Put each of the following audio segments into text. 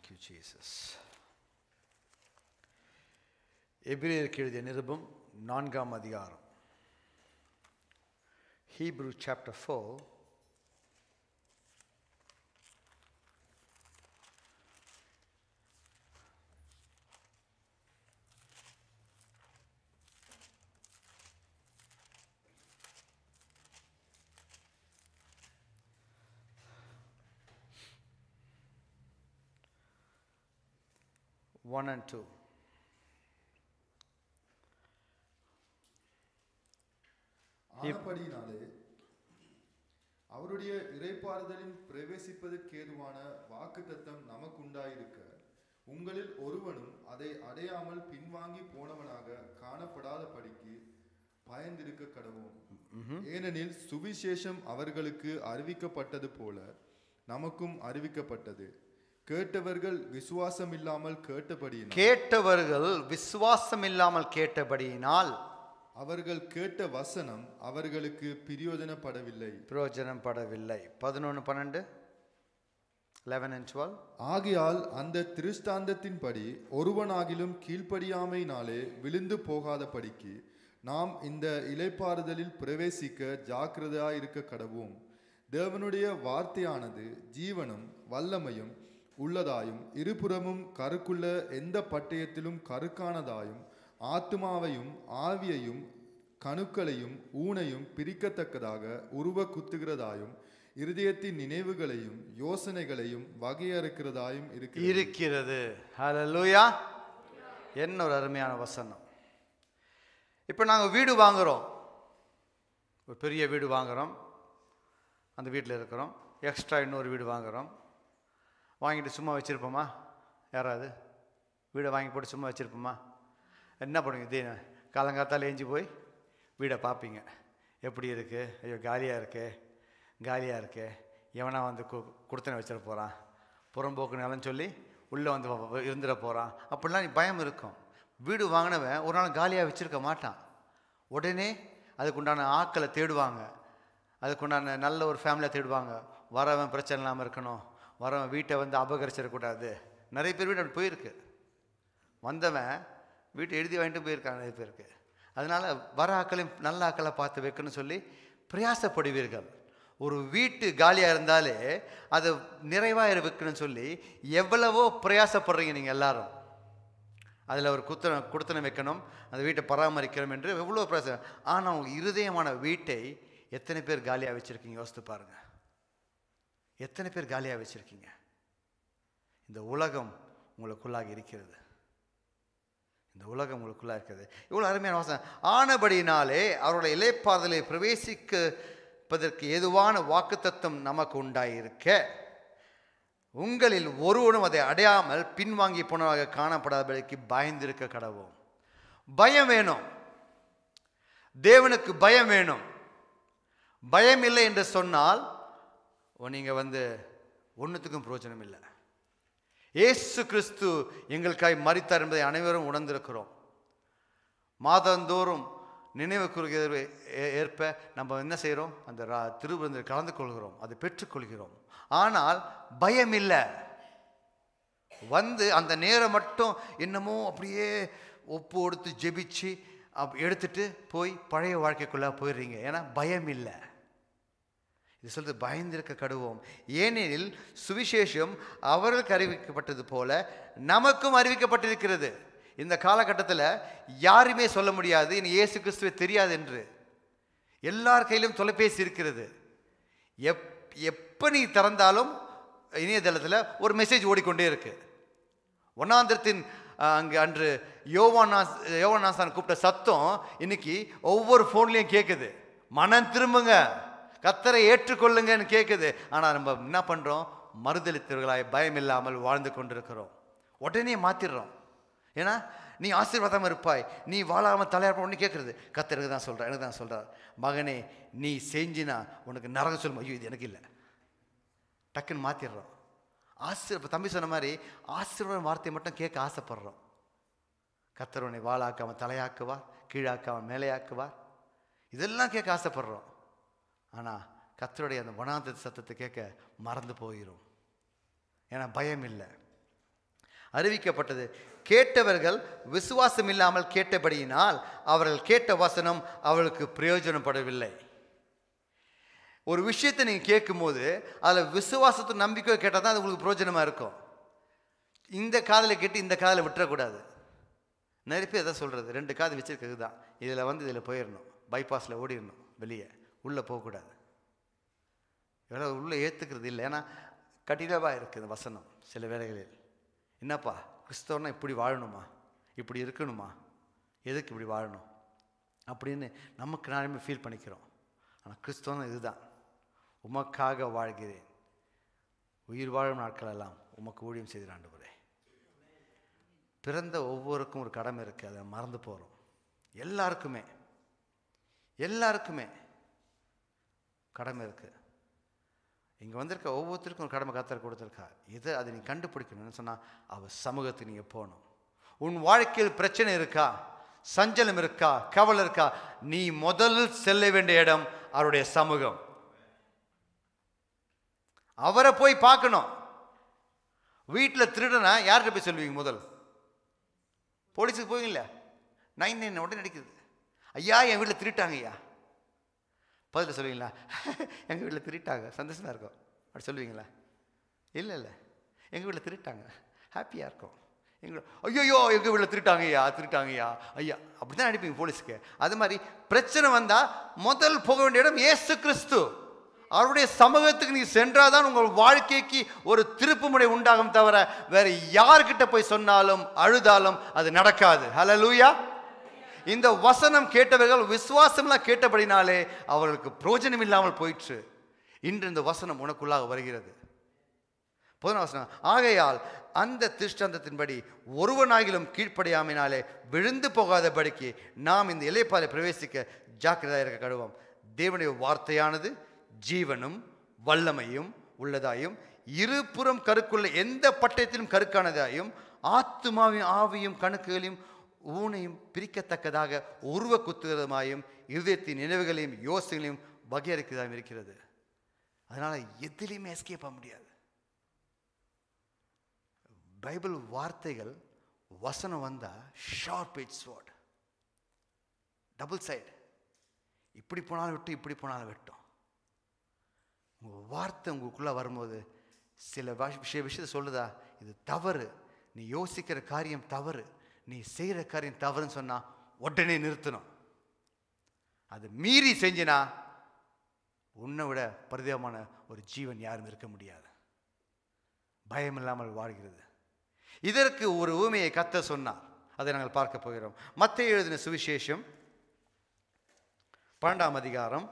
Thank you, Jesus. எபிரேயருக்கு எழுதிய நிருபம் நான்காம் அதிகாரம் Hebrew chapter four one and two ஆனபடியினாலே அவருடைய இறைப்பாறுதலில் பிரவேசிப்பதற்கேதுவான வாக்குத்தத்தம் நமக்கு உண்டாயிருக்க உங்களில் ஒருவனும் அதை அடையாமல் பின்வாங்கி போனவனாக காணப்படாத படிக்கு பயந்திருக்க கடவோம் ஏனெனில் சுவிசேஷம் அவர்களுக்கு அறிவிக்கப்பட்டது போல நமக்கும் அறிவிக்கப்பட்டது கேட்டவர்கள் விசுவாசம் இல்லாமல் கேட்டபடியினால் கேட்டவர்கள் விசுவாசம் இல்லாமல் கேட்டபடியினால் அவர்கள் கேட்ட வசனம் அவர்களுக்கு பிரயோஜனப்படவில்லை பிரயோஜனம் படவில்லை பதினொன்று பன்னெண்டு லெவன் அண்ட் டுவெல் ஆகையால் அந்த திருஷ்டாந்தத்தின்படி ஒருவனாகிலும் கீழ்ப்படியாமையினாலே விழுந்து போகாதபடிக்கு நாம் இந்த இலைப்பாறுதலில் பிரவேசிக்க ஜாக்கிரதையாயிருக்க கடவோம் தேவனுடைய வார்த்தையானது ஜீவனும் வல்லமையும் உள்ளதாயும் இருபுறமும் கருக்குள்ள எந்த பட்டயத்திலும் கருக்கானதாயும் ஆத்துமாவையும் ஆவியையும் கணுக்களையும் ஊனையும் பிரிக்கத்தக்கதாக உருவ குத்துகிறதாயும் இருதயத்தின் நினைவுகளையும் யோசனைகளையும் வகையறுக்கிறதாயும் இருக்கிறது இருக்கிறது ஹalleluya என்ன ஒரு அருமையான வசனம் இப்போ நாங்கள் வீடு வாங்குகிறோம் ஒரு பெரிய வீடு வாங்குகிறோம் அந்த வீட்டில் இருக்கிறோம் எக்ஸ்ட்ரா இன்னொரு வீடு வாங்குகிறோம் வாங்கிட்டு சும்மா வச்சுருப்போமா யாராவது வீடை வாங்கி போட்டு சும்மா வச்சுருப்போமா என்ன பண்ணுவீங்க இதே காலங்காத்தால் ஏஞ்சி போய் வீடை பார்ப்பீங்க எப்படி இருக்குது ஐயோ காலியாக இருக்கே காலியாக இருக்கே எவனா வந்து கு கொடுத்தனை வச்சிட போகிறான் புறம்போக்கு நிலம் சொல்லி உள்ளே வந்து வ- வ- இருந்துட போகிறான் அப்படிலாம் பயம் இருக்கும் வீடு வாங்கினவன் ஒரு நாள் காலியாக வச்சுருக்க மாட்டான் உடனே அதுக்குண்டான ஆட்களை தேடுவாங்க அதுக்குண்டான நல்ல ஒரு ஃபேமிலியை தேடுவாங்க வரவன் பிரச்சனை இல்லாமல் இருக்கணும் வரவன் வீட்டை வந்து அபகரிச்சிடக்கூடாது நிறைய பேர் வீடு அப்படி போயிருக்கு வந்தவன் வீட்டை எழுதி வாங்கிட்டு போயிருக்காங்க நிறைய பேருக்கு அதனால் வர ஆக்களையும் நல்ல ஆக்களை பார்த்து வைக்கணும்னு சொல்லி பிரயாசப்படுவீர்கள் ஒரு வீட்டு காலியாக இருந்தாலே அது நிறைவாக வைக்கணும்னு சொல்லி எவ்வளவோ பிரயாசப்படுறீங்க நீங்கள் எல்லாரும் அதில் ஒரு குத்தனை குடுத்தனை வைக்கணும் அந்த வீட்டை பராமரிக்கணும் என்று எவ்வளோ பிரயாசம் ஆனால் உங்கள் இருதயமான வீட்டை எத்தனை பேர் காலியாக வச்சுருக்கீங்க யோசித்து பாருங்கள் எத்தனை பேர் காலியாக வச்சுருக்கீங்க இந்த உலகம் உங்களுக்குள்ளாக இருக்கிறது இந்த உலகம் உங்களுக்குள்ளாக இருக்கிறது இவ்வளோ அருமையான வாசனம் ஆனபடியினாலே அவருடைய இலைப்பாதலை பிரவேசிப்பதற்கு ஏதுவான வாக்குத்தத்தம் நமக்கு உண்டாயிருக்க உங்களில் ஒருவனும் அதை அடையாமல் பின்வாங்கி போனதாக காணப்படாதபடிக்கு பயந்திருக்க கடவோம் பயம் வேணும் தேவனுக்கு பயம் வேணும் பயம் இல்லை என்று சொன்னால் நீங்கள் வந்து ஒன்றுத்துக்கும் பிரயோஜனம் இல்லை இயேசு கிறிஸ்து எங்களுக்காய் மரித்தார் என்பதை அனைவரும் உணர்ந்திருக்கிறோம் மாதந்தோறும் நினைவு கூறுகிறது ஏ- ஏற்ப நம்ம என்ன செய்கிறோம் அந்த ரா- திருவிருந்தில் கலந்து கொள்கிறோம் அதை பெற்றுக்கொள்கிறோம் ஆனால் பயம் இல்லை வந்து அந்த நேரம் மட்டும் என்னமோ அப்படியே ஒப்பு கொடுத்து ஜெபிச்சு அப் எடுத்துட்டு போய் பழைய வாழ்க்கைக்குள்ளே போயிடுறீங்க ஏன்னா பயம் இல்லை இது சொல்றது பயந்திருக்க கடுவோம் ஏனெனில் சுவிசேஷம் அவர்களுக்கு அறிவிக்கப்பட்டது போல நமக்கும் அறிவிக்கப்பட்டிருக்கிறது இந்த காலகட்டத்தில் யாருமே சொல்ல முடியாது இனி இயேசு கிறிஸ்துவை தெரியாது என்று எல்லார் கையிலும் தொலைபேசி இருக்கிறது எப் எப்போ நீ திறந்தாலும் இணையதளத்தில் ஒரு மெசேஜ் ஓடிக்கொண்டே இருக்கு ஒன்னாந்திரத்தின் அங்கே அன்று யோவானாஸ் யோவானாசான் கூப்பிட்ட சத்தம் இன்னைக்கு ஒவ்வொரு ஃபோன்லேயும் கேட்குது மனம் திரும்புங்க கத்தரை ஏற்றுக்கொள்ளுங்கன்னு கேட்குது ஆனால் நம்ம என்ன பண்ணுறோம் மறுதளித்தவர்களாய் பயம் இல்லாமல் வாழ்ந்து கொண்டிருக்கிறோம் உடனே மாற்றிடுறோம் ஏன்னா நீ ஆசீர்வாதம் இருப்பாய் நீ வாழாமல் தலையாட கேட்குறது கத்தர் எனக்கு தான் சொல்கிறேன் எனக்கு தான் சொல்கிறார் மகனே நீ செஞ்சினா உனக்கு நரகம் சொல்லும் ஐயோ இது எனக்கு இல்லை டக்குன்னு மாற்றிடுறோம் ஆசீர் இப்போ தம்பி சொன்ன மாதிரி ஆசீர்வாதம் வார்த்தையை மட்டும் கேட்க ஆசைப்படுறோம் கத்தர் உன்னை வாழாக்காமல் தலையாக்குவார் கீழாக்காமல் மேலையாக்குவார் இதெல்லாம் கேட்க ஆசைப்படுறோம் ஆனால் கத்தருடைய அந்த வனாந்த சத்தத்தை கேட்க மறந்து போயிடும் ஏன்னா பயம் இல்லை அறிவிக்கப்பட்டது கேட்டவர்கள் விசுவாசம் இல்லாமல் கேட்டபடியினால் அவர்கள் கேட்ட வசனம் அவர்களுக்கு பிரயோஜனப்படவில்லை ஒரு விஷயத்தை நீங்கள் கேட்கும்போது அதில் விசுவாசத்தை நம்பிக்கை கேட்டால் தான் அது உங்களுக்கு பிரயோஜனமாக இருக்கும் இந்த காதில் கேட்டு இந்த காதில் விட்டுறக்கூடாது நிறைய பேர் எதாவது சொல்கிறது ரெண்டு காது வச்சிருக்கிறது தான் இதில் வந்து இதில் போயிடணும் பைபாஸில் ஓடிடணும் வெளியே உள்ளே போகக்கூடாது எவ்வளோ உள்ளே ஏற்றுக்கிறது இல்லை ஏன்னா கடினமாக இருக்குது இந்த வசனம் சில வேளைகளில் என்னப்பா கிறிஸ்தவனா இப்படி வாழணுமா இப்படி இருக்கணுமா எதுக்கு இப்படி வாழணும் அப்படின்னு நமக்கு நானுமே ஃபீல் பண்ணிக்கிறோம் ஆனால் கிறிஸ்தவம் இதுதான் உமக்காக வாழ்கிறேன் உயிர் வாழும் நாட்கள் எல்லாம் உமக்கு ஊழியம் செய்து ஆண்டவரே பிறந்த ஒவ்வொருக்கும் ஒரு கடமை இருக்குது அதை மறந்து போகிறோம் எல்லாருக்குமே எல்லாருக்குமே கடமை இருக்குது இங்கே வந்திருக்க ஒவ்வொருத்தருக்கும் ஒரு கடமை கத்தர் கொடுத்துருக்கா இதை அதை நீ கண்டுபிடிக்கணும்னு சொன்னால் அவ சமூகத்துக்கு நீங்கள் போகணும் உன் வாழ்க்கையில் பிரச்சனை இருக்கா சஞ்சலம் இருக்கா கவலை இருக்கா நீ முதல் செல்ல வேண்டிய இடம் அவருடைய சமூகம் அவரை போய் பார்க்கணும் வீட்டில் திருடனா யார்கிட்ட போய் சொல்லுவீங்க முதல் போலீஸுக்கு போவீங்கள நைன் நைன் உடனே நடிக்குது ஐயா என் வீட்டில் திருட்டாங்க ஐயா பதில் சொல்லுவீங்களா எங்கள் வீட்டில் திருட்டாங்க சந்தோஷமாக இருக்கும் அப்படி சொல்லுவீங்களா இல்லை இல்லை எங்கள் வீட்டில் திருட்டாங்க ஹாப்பியாக இருக்கும் எங்கள் ஐயோ எங்கள் வீட்டில் திருட்டாங்க ஐயா திருட்டாங்க ஐயா ஐயா அப்படி தான் அனுப்பிங்க போலீஸுக்கு அது மாதிரி பிரச்சனை வந்தால் முதல் போக வேண்டிய இடம் ஏசு கிறிஸ்து அவருடைய சமூகத்துக்கு நீ சென்றாதான் உங்கள் வாழ்க்கைக்கு ஒரு திருப்புமுனை உண்டாகும் தவிர வேற யார்கிட்ட போய் சொன்னாலும் அழுதாலும் அது நடக்காது ஹலலூயா இந்த வசனம் கேட்டவர்கள் விசுவாசம்லாம் கேட்டபடினாலே அவர்களுக்கு பிரயோஜனம் இல்லாமல் போயிற்று இன்று இந்த வசனம் உனக்குள்ளாக வருகிறது போதும் வசனம் ஆகையால் அந்த திருஷ்டாந்தத்தின்படி ஒருவனாகிலும் கீழ்ப்படியாமினாலே விழுந்து போகாதபடிக்கு நாம் இந்த இலைப்பாலை பிரவேசிக்க ஜாக்கிரதையாக இருக்க கடுவோம் தேவனுடைய வார்த்தையானது ஜீவனும் வல்லமையும் உள்ளதாயும் இருபுறம் கருக்குள்ள எந்த பட்டயத்திலும் கருக்கானதாயும் ஆத்துமாவையும் ஆவியும் கணக்குகளையும் ஊனையும் பிரிக்கத்தக்கதாக உருவ குத்துகிறதுமாயும் இருதயத்தின் நினைவுகளையும் யோசனைகளையும் வகையறுக்கிறதாயும் இருக்கிறது அதனால் எதிலையுமே எஸ்கேப் ஆக முடியாது பைபிள் வார்த்தைகள் வசனம் வந்தால் ஷார்ப் எட் ஸ்வாட் டபுள் சைடு இப்படி போனாலும் விட்டு இப்படி போனாலும் வெட்டும் உங்கள் வார்த்தை உங்களுக்குள்ளே வரும்போது சில வா- விஷய விஷயத்தை சொல்லுதா இது தவறு நீ யோசிக்கிற காரியம் தவறு நீ செய்கிற காரியம் தவறுன்னு சொன்னால் உடனே நிறுத்தணும் அது மீறி செஞ்சினா உன்னை விட பரிதமான ஒரு ஜீவன் யாரும் இருக்க முடியாது பயம் இல்லாமல் வாழ்கிறது இதற்கு ஒரு ஊமையை கத்த சொன்னார் அதை நாங்கள் பார்க்க போகிறோம் மத்திய எழுதின சுவிசேஷம் பன்னெண்டாம் அதிகாரம்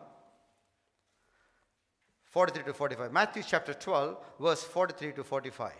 43 to 45. Matthew chapter 12, verse 43 to 45.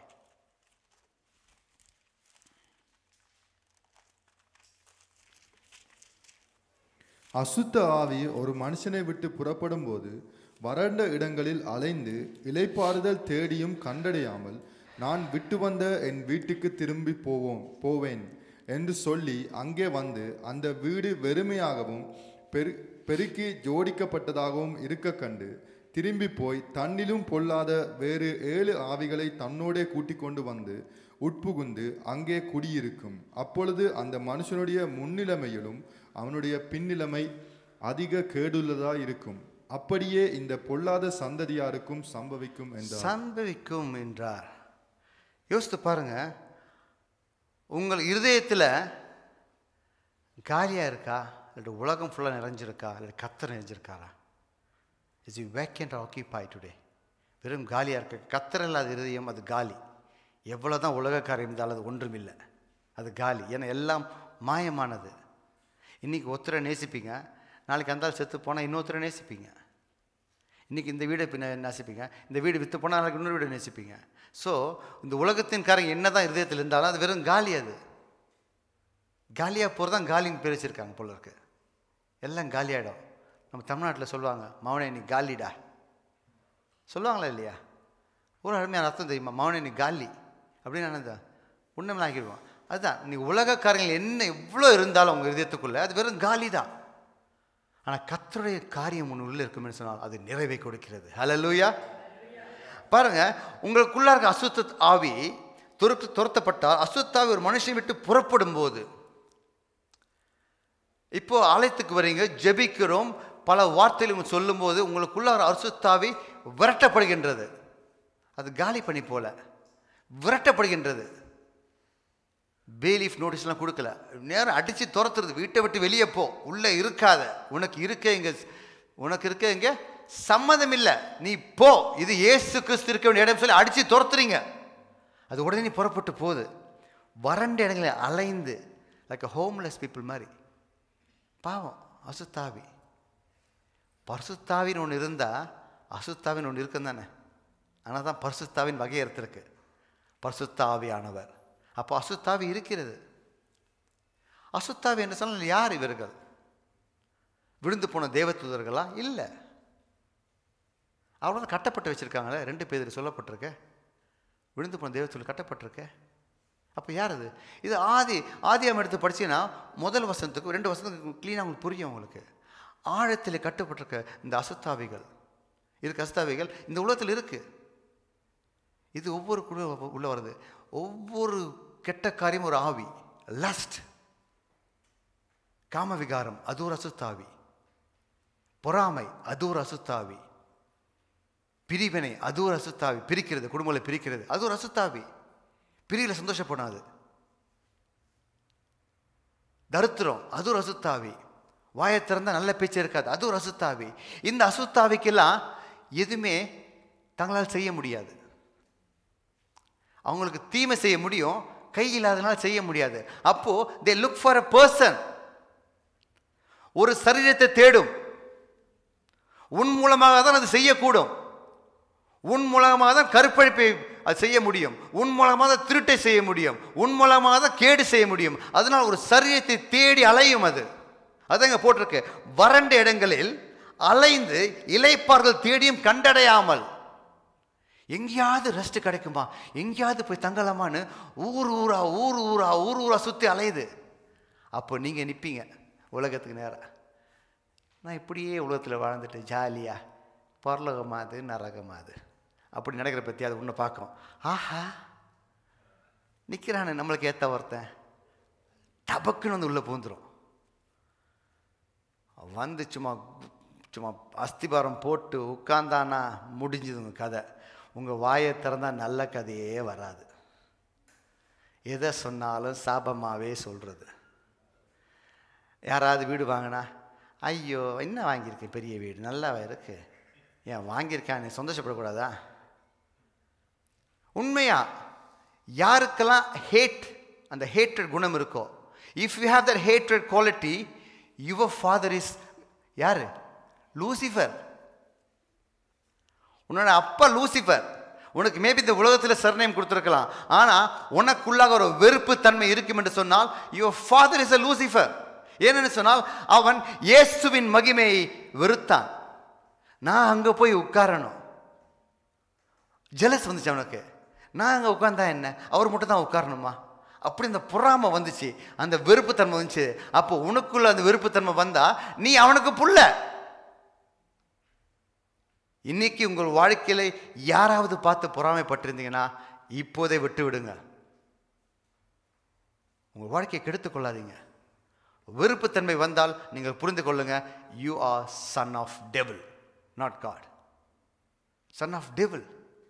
அசுத்த ஆவி ஒரு மனுஷனை விட்டு புறப்படும் போது வறண்ட இடங்களில் அலைந்து இலைப்பாறுதல் தேடியும் கண்டடையாமல் நான் விட்டு வந்த என் வீட்டுக்கு திரும்பி போவோம் போவேன் என்று சொல்லி அங்கே வந்து அந்த வீடு வெறுமையாகவும் பெரு பெருக்கி ஜோடிக்கப்பட்டதாகவும் இருக்க கண்டு திரும்பி போய் தன்னிலும் பொல்லாத வேறு ஏழு ஆவிகளை தன்னோடே கூட்டிக் கொண்டு வந்து உட்புகுந்து அங்கே குடியிருக்கும் அப்பொழுது அந்த மனுஷனுடைய முன்னிலைமையிலும் அவனுடைய பின்னிலைமை அதிக கேடுள்ளதா இருக்கும் அப்படியே இந்த பொல்லாத சந்ததியாருக்கும் சம்பவிக்கும் என்றார் சம்பவிக்கும் என்றார் யோசித்து பாருங்க உங்கள் இருதயத்தில் காலியாக இருக்கா இல்லாட்டி உலகம் ஃபுல்லாக நிறைஞ்சிருக்கா இல்லாட்டி கத்தர் நிறைஞ்சிருக்காரா is you vacant occupy today வெறும் காலியாக இருக்கு கத்தர் இல்லாத இருதயம் அது காலி எவ்வளோ தான் உலக காரியம் இருந்தாலும் அது ஒன்றும் இல்லை அது காலி ஏன்னா எல்லாம் மாயமானது இன்றைக்கி ஒருத்தரை நேசிப்பீங்க நாளைக்கு அந்த ஆள் செத்து போனால் இன்னொருத்தரை நேசிப்பீங்க இன்றைக்கி இந்த வீடை பின்ன நேசிப்பீங்க இந்த வீடு விற்று போனால் நாளைக்கு இன்னொரு வீடை நேசிப்பீங்க ஸோ இந்த உலகத்தின் காரங்க என்ன தான் இருதயத்தில் இருந்தாலும் அது வெறும் காலி அது காலியாக போகிறது தான் காலின்னு பேர் வச்சிருக்காங்க போல இருக்கு எல்லாம் காலியாயிடும் நம்ம தமிழ்நாட்டில் சொல்லுவாங்க மௌனே நீ காலிடா சொல்லுவாங்களா இல்லையா ஒரு அருமையான அர்த்தம் தெரியுமா மௌனே நீ காலி அப்படின்னு என்னது உண்மை ஆக்கிடுவோம் அதுதான் நீ உலக காரியங்கள் என்ன எவ்வளோ இருந்தாலும் உங்கள் இதயத்துக்குள்ளே அது வெறும் காலி தான் ஆனால் கத்தருடைய காரியம் ஒன்று உள்ள இருக்கும்னு சொன்னால் அது நிறைவை கொடுக்கிறது ஹalleluya பாருங்க உங்களுக்குள்ள இருக்க அசுத்த ஆவி துரத்து துரத்தப்பட்டால் அசுத்தாவி ஒரு மனுஷனை விட்டு புறப்படும் போது இப்போ ஆலயத்துக்கு வரீங்க ஜெபிக்கிறோம் பல வார்த்தைகள் சொல்லும்போது உங்களுக்குள்ள ஒரு அசுத்தாவி விரட்டப்படுகின்றது அது காலி பண்ணி போல விரட்டப்படுகின்றது பேலீஃப் நோட்டீஸ்லாம் கொடுக்கல நேரம் அடித்து துரத்துறது வீட்டை விட்டு வெளியே போ உள்ளே இருக்காத உனக்கு இருக்க இங்க உனக்கு இருக்க இங்க சம்மதம் இல்லை நீ போ இது இயேசு கிறிஸ்து இருக்க வேண்டிய இடம் சொல்லி அடித்து துரத்துறீங்க அது உடனே புறப்பட்டு போகுது வறண்ட இடங்களை அலைந்து லைக் ஹோம்லெஸ் பீப்புள் மாதிரி பாவம் அசுத்தாவி பரிசுத்தாவின்னு ஒன்று இருந்தால் அசுத்தாவின்னு ஒன்று இருக்கும் தானே ஆனால் தான் பரிசுத்தாவின் வகையறுத்திருக்கு பரிசுத்தாவியானவர் அப்போ அசுத்தாவி இருக்கிறது அசுத்தாவி என்று சொன்னால் யார் இவர்கள் விழுந்து போன தேவதூதர்களா இல்லை அவ்வளோ கட்டப்பட்டு வச்சுருக்காங்களே ரெண்டு பேர் சொல்லப்பட்டிருக்க விழுந்து போன தேவதூதர் கட்டப்பட்டிருக்க அப்போ யார் அது இது ஆதி ஆதியாம் எடுத்து படிச்சீங்கன்னா முதல் வசனத்துக்கு ரெண்டு வசனத்துக்கு க்ளீனாக உங்களுக்கு புரியும் உங்களுக்கு ஆழத்தில் கட்டப்பட்டிருக்க இந்த அசுத்தாவிகள் இருக்கு அசுத்தாவிகள் இந்த உலகத்தில் இருக்குது இது ஒவ்வொரு குழு உள்ள வருது ஒவ்வொரு கெட்ட காரியம் ஒரு ஆவி லஸ்ட் காமவிகாரம் அது ஒரு அசுத்தாவி பொறாமை அது ஒரு அசுத்தாவி பிரிவினை அது ஒரு அசுத்தாவி பிரிக்கிறது குடும்பங்களை பிரிக்கிறது அது ஒரு அசுத்தாவி பிரிவில் சந்தோஷப்படாது தரித்திரம் அது ஒரு அசுத்தாவி வாயை திறந்தா நல்ல பேச்சு இருக்காது அது ஒரு அசுத்தாவி இந்த அசுத்தாவிக்கெல்லாம் எதுவுமே தங்களால் செய்ய முடியாது அவங்களுக்கு தீமை செய்ய முடியும் கை இல்லாதனால செய்ய முடியாது அப்போ they look for a person ஒரு சரீரத்தை தேடும் உன் மூலமாக தான் அது செய்யக்கூடும் உன் மூலமாக தான் கருப்பழிப்பை அது செய்ய முடியும் உன் மூலமாக தான் திருட்டை செய்ய முடியும் உன் மூலமாக தான் கேடு செய்ய முடியும் அதனால் ஒரு சரீரத்தை தேடி அலையும் அது அதாங்க போட்டிருக்கு வறண்ட இடங்களில் அலைந்து இலைப்பார்கள் தேடியும் கண்டடையாமல் எங்கேயாவது ரெஸ்ட் கிடைக்குமா எங்கேயாவது போய் தங்கலாமான்னு ஊர் ஊரா ஊர் ஊரா ஊர் ஊரா சுற்றி அலையுது அப்போ நீங்கள் நிற்பீங்க உலகத்துக்கு நேராக நான் இப்படியே உலகத்தில் வாழ்ந்துட்டு ஜாலியாக பரலோகமாது நரகமாது அப்படி நடக்கிற பற்றி அது ஒன்று பார்க்கும் ஆஹா நிற்கிறானே நம்மளுக்கு ஏற்ற ஒருத்தன் டபக்குன்னு வந்து உள்ளே பூந்துரும் வந்து சும்மா சும்மா அஸ்திபாரம் போட்டு உட்கார்ந்தானா முடிஞ்சதுங்க கதை உங்கள் வாயை திறந்தா நல்ல கதையே வராது எதை சொன்னாலும் சாபமாகவே சொல்கிறது யாராவது வீடு வாங்கினா ஐயோ என்ன வாங்கியிருக்கேன் பெரிய வீடு நல்லாவா இருக்கு ஏன் வாங்கியிருக்கான் நீ சந்தோஷப்படக்கூடாதா உண்மையா யாருக்கெல்லாம் ஹேட் அந்த ஹேட்ரட் குணம் இருக்கோ if you have that hatred quality your father is யாரு லூசிஃபர் உன்னோட அப்பா லூசிஃபர் உனக்கு மேபி இந்த உலகத்தில் சர்நேம் கொடுத்துருக்கலாம் ஆனால் உனக்குள்ளாக ஒரு வெறுப்பு தன்மை இருக்கும் என்று சொன்னால் your father is a Lucifer ஏனென்று சொன்னால் அவன் இயேசுவின் மகிமையை வெறுத்தான் நான் அங்கே போய் உட்காரணும் ஜெலஸ் வந்துச்சு அவனுக்கு நான் அங்கே உட்கார்ந்தா என்ன அவர் மட்டும் தான் உட்காரணுமா அப்படி இந்த பொறாமை வந்துச்சு அந்த வெறுப்புத்தன்மை வந்துச்சு அப்போ உனக்குள்ள அந்த வெறுப்புத்தன்மை வந்தா நீ அவனுக்கு புள்ள இன்னைக்கு உங்கள் வாழ்க்கையில யாராவது பார்த்து பொறாமைப்பட்டிருந்தீங்கன்னா இப்போதே விட்டு விடுங்க உங்கள் வாழ்க்கையை கெடுத்துக் கொள்ளாதீங்க வெறுப்புத்தன்மை வந்தால் நீங்கள் புரிந்து கொள்ளுங்க you are son of devil not God son of devil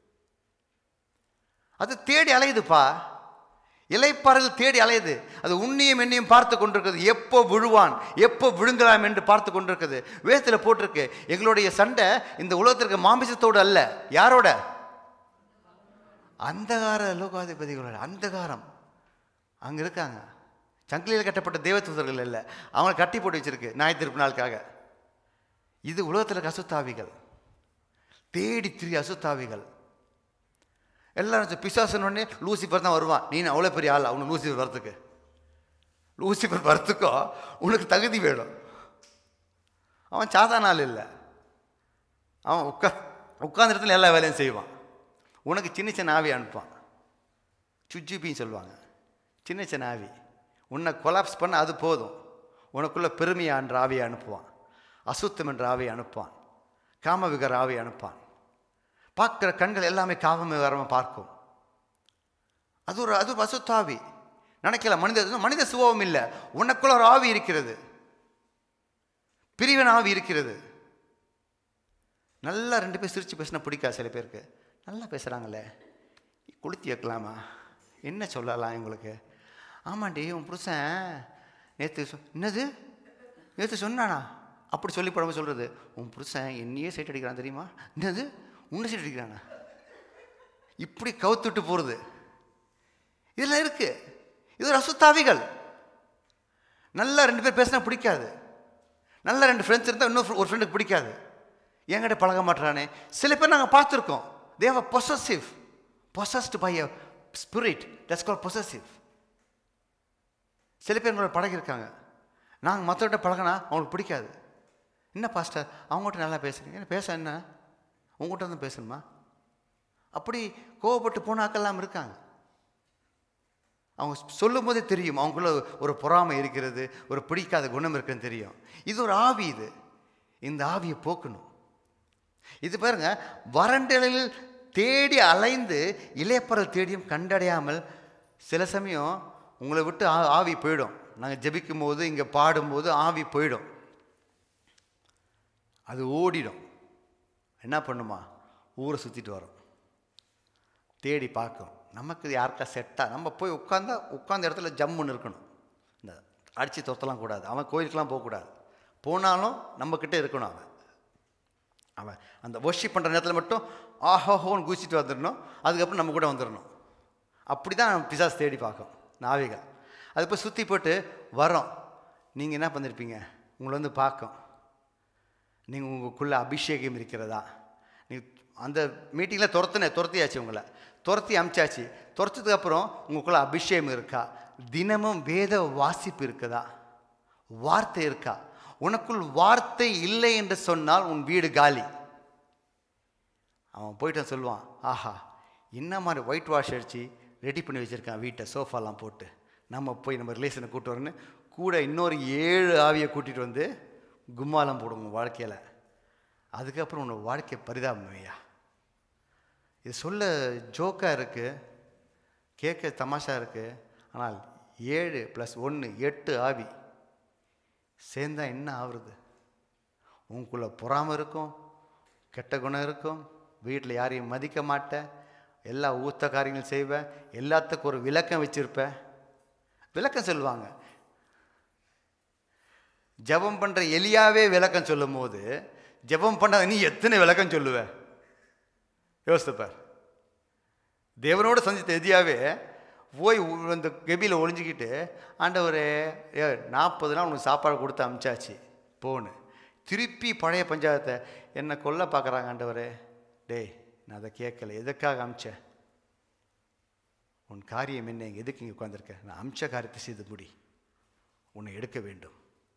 அது தேடி அலையுதுப்பா இலைப்பாறைகள் தேடி அலையுது அது உன்னியும் என்னையும் பார்த்து கொண்டிருக்கிறது எப்போ விழுவான் எப்போ விழுங்கலாம் என்று பார்த்து கொண்டிருக்கிறது வேதத்தில் போட்டிருக்கு எங்களுடைய சண்டை இந்த உலகத்திற்கு மாமிசத்தோடு அல்ல யாரோட அந்தகார லோகாதிபதிகளோட அந்தகாரம் அங்கே இருக்காங்க சங்கிலியில் கட்டப்பட்ட தேவதூதர்கள் இல்லை அவங்களை கட்டி போட்டு வச்சிருக்கு நாய் திருப்பு நாளுக்காக இது உலகத்தில் இருக்க அசுத்தாவிகள் தேடி திரி அசுத்தாவிகள் எல்லாரும் பிசாசன் உடனே லூசிஃபர் தான் வருவான் நீ அவ்வளோ பெரிய ஆள் அவனு லூசிஃபர் வரத்துக்கு லூசிஃபர் வரத்துக்கோ உனக்கு தகுதி வேணும் அவன் சாதாரண ஆள் இல்லை அவன் உட்கா உட்கார்ந்த இடத்துல எல்லா வேலையும் செய்வான் உனக்கு சின்ன சின்ன ஆவி அனுப்பான் சுஜிபின்னு சொல்லுவாங்க சின்ன சின்ன ஆவி உன்னை கொலாப்ஸ் பண்ண அது போதும் உனக்குள்ள பெருமையா என்ற ஆவியை அனுப்புவான் அசுத்தம் என்ற ஆவியை அனுப்பான் காமவிகர ஆவியை அனுப்பான் பார்க்குற கண்கள் எல்லாமே காம விகாரமாக பார்க்கும் அது ஒரு அது ஒரு அசுத்தாவி நினைக்கல மனித மனித சுபாவம் இல்லை உனக்குள்ள ஒரு ஆவி இருக்கிறது பிரிவின் ஆவி இருக்கிறது நல்லா ரெண்டு பேர் சிரிச்சு பேசினா பிடிக்காது சில பேருக்கு நல்லா பேசுகிறாங்களே கொளுத்தி வைக்கலாமா என்ன சொல்லலாம் உங்களுக்கு ஆமாண்டி உன் புருஷன் நேற்று சொ என்னது நேற்று சொன்னானா அப்படி சொல்லி படமா சொல்கிறது உன் புருஷன் என்னையே சைட் அடிக்கிறான் தெரியுமா என்னது உன்னை சைட் அடிக்கிறானா இப்படி கவுத்துட்டு போகிறது இதெல்லாம் இருக்கு இது ஒரு அசுத்தாவிகள் நல்லா ரெண்டு பேர் பேசினா பிடிக்காது நல்லா ரெண்டு ஃப்ரெண்ட்ஸ் இருந்தால் இன்னொரு ஒரு ஃப்ரெண்டுக்கு பிடிக்காது என்கிட்ட பழக மாட்டானே சில பேர் நாங்கள் பார்த்துருக்கோம் தேவ possessive possessed by a spirit that's call possessive சில பேர் எங்களோட பழகிருக்காங்க நாங்கள் மற்றவர்கிட்ட பழகினா அவங்களுக்கு பிடிக்காது என்ன பாஸ்டர் அவங்ககிட்ட நல்லா பேசுறீங்க என்ன பேச என்ன உங்கள்கிட்ட வந்து பேசணுமா அப்படி கோவப்பட்டு போன ஆக்கெல்லாம் இருக்காங்க அவங்க சொல்லும் போதே தெரியும் அவங்களுக்குள்ள ஒரு பொறாமை இருக்கிறது ஒரு பிடிக்காத குணம் இருக்குன்னு தெரியும் இது ஒரு ஆவி இது இந்த ஆவியை போக்கணும் இது பாருங்க வறண்டலில் தேடி அலைந்து இளையப்பறல் தேடியும் கண்டடையாமல் சில சமயம் உங்களை விட்டு ஆ- ஆவி போயிடும் நாங்கள் ஜெபிக்கும் போது இங்கே பாடும்போது ஆவி போயிடும் அது ஓடிடும் என்ன பண்ணுமா ஊரை சுற்றிட்டு வரும் தேடி பார்க்கும் நமக்கு இது யாருக்கா செட்டாக நம்ம போய் உட்காந்தா உட்காந்த இடத்துல ஜம்முன்னு இருக்கணும் இந்த அடித்து துரத்தலாம் கூடாது அவன் கோயிலுக்கெலாம் போகக்கூடாது போனாலும் நம்மக்கிட்ட இருக்கணும் அவன் அவன் அந்த ஒர்ஷிப் பண்ணுற நேரத்தில் மட்டும் ஆஹோஹோன்னு குதிச்சிட்டு வந்துடணும் அதுக்கப்புறம் நம்ம கூட வந்துடணும் அப்படி தான் பிசாஸ் தேடி பார்க்கும் நாவிகள் அது போய் சுற்றி போட்டு வரோம் நீங்கள் என்ன பண்ணிருப்பீங்க உங்களை வந்து பார்க்கும் நீங்கள் உங்களுக்குள்ள அபிஷேகம் இருக்கிறதா நீ அந்த மீட்டிங்கில் துரத்துனே துரத்தியாச்சு உங்களை துரத்தி அமிச்சாச்சு துரத்ததுக்கு அப்புறம் உங்களுக்குள்ள அபிஷேகம் இருக்கா தினமும் வேத வாசிப்பு இருக்குதா வார்த்தை இருக்கா உனக்குள் வார்த்தை இல்லை என்று சொன்னால் உன் வீடு காலி அவன் போயிட்டு சொல்லுவான் ஆஹா என்ன மாதிரி ஒயிட் வாஷ் அடித்து ரெடி பண்ணி வச்சுருக்கான் வீட்டை சோஃபாலாம் போட்டு நம்ம போய் நம்ம ரிலேஷனை கூட்டு வரேன்னு கூட இன்னொரு ஏழு ஆவியை கூட்டிகிட்டு வந்து கும்மாலம் போடும் உங்கள் வாழ்க்கையில் அதுக்கப்புறம் உன்னோட வாழ்க்கை பரிதாபம் ஐயா இது சொல்ல ஜோக்காக இருக்குது கேட்க தமாஷா இருக்குது ஆனால் ஏழு ப்ளஸ் ஒன்று எட்டு ஆவி சேர்ந்தா என்ன ஆகுறது உங்களுக்குள்ள பொறாமை இருக்கும் கெட்ட குணம் இருக்கும் வீட்டில் யாரையும் மதிக்க மாட்டேன் எல்லா ஊத்த காரியங்களும் செய்வேன் எல்லாத்துக்கும் ஒரு விளக்கம் வச்சிருப்பேன் விளக்கம் சொல்லுவாங்க ஜெபம் பண்ணுற எலியாவே விளக்கம் சொல்லும் போது ஜெபம் பண்ண நீ எத்தனை விளக்கம் சொல்லுவ யோசித்துப்பார் தேவனோட சந்தித்த எதியாவே போய் உ- அந்த கெபியில் ஒளிஞ்சிக்கிட்டு ஆண்டவரே ஏ நாற்பது நாள் உனக்கு சாப்பாடு கொடுத்து அமிச்சாச்சு போன்னு திருப்பி பழைய பஞ்சாயத்தை என்னை கொல்ல பார்க்குறாங்க ஆண்டவரே டேய் நான் அதை கேட்கல எதுக்காக அமிச்சேன் உன் காரியம் என்ன இங்க எதுக்கு இங்கே உட்காந்துருக்க நான் அமிச்ச காரியத்தை செய்து முடி உன்னை எடுக்க வேண்டும்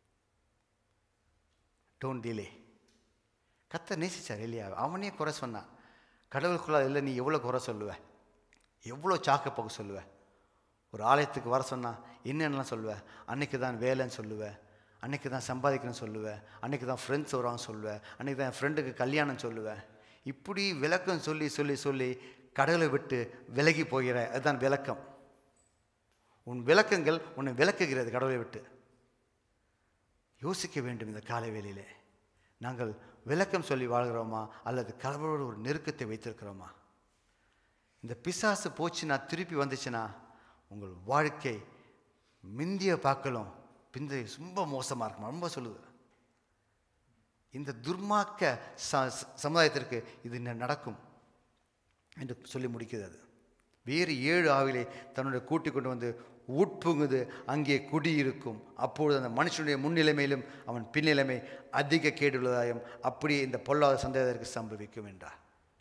டோன்ட் டிலே கத்த நேசிச்சார் இல்லையா அவனே குறை சொன்னான் கடவுளுக்குள்ள இல்லை நீ எவ்வளோ குறை சொல்லுவ எவ்வளோ சாக்க போக சொல்லுவ ஒரு ஆலயத்துக்கு வர சொன்னா என்னென்னலாம் சொல்லுவ அன்னைக்கு தான் வேலைன்னு சொல்லுவ அன்னைக்கு தான் சம்பாதிக்கணும்னு சொல்லுவேன் அன்னைக்கு தான் ஃப்ரெண்ட்ஸ் வருவாங்க சொல்லுவேன் அன்னைக்கு தான் என் ஃப்ரெண்டுக்கு கல்யாணம் சொல்லுவேன் இப்படி விளக்கம் சொல்லி சொல்லி சொல்லி கடவுளை விட்டு விலகி போகிற அதுதான் விளக்கம் உன் விளக்கங்கள் உன்னை விளக்குகிறது கடவுளை விட்டு யோசிக்க வேண்டும் இந்த காலை வேளையிலே நாங்கள் விளக்கம் சொல்லி வாழ்கிறோமா அல்லது கடவுளோடு ஒரு நெருக்கத்தை வைத்திருக்கிறோமா இந்த பிசாசு போச்சுன்னா திருப்பி வந்துச்சுன்னா உங்கள் வாழ்க்கை மிந்திய பார்க்கலாம் பிந்தைய ரொம்ப மோசமாக இருக்கும் ரொம்ப சொல்லுது இந்த துர்மாக்க ச ச- சமுதாயத்திற்கு இது ந- நடக்கும் என்று சொல்லி முடிக்குது அது வேறு ஏழு ஆவிலை தன்னுடைய கூட்டி கொண்டு வந்து உட்புங்குது அங்கே குடியிருக்கும் அப்பொழுது அந்த மனுஷனுடைய முன்னிலைமையிலும் அவன் பின்னிலைமை அதிக கேடுள்ளதாயும் அப்படியே இந்த பொல்லாத சந்தேகத்திற்கு சம்பவிக்கும் என்றார்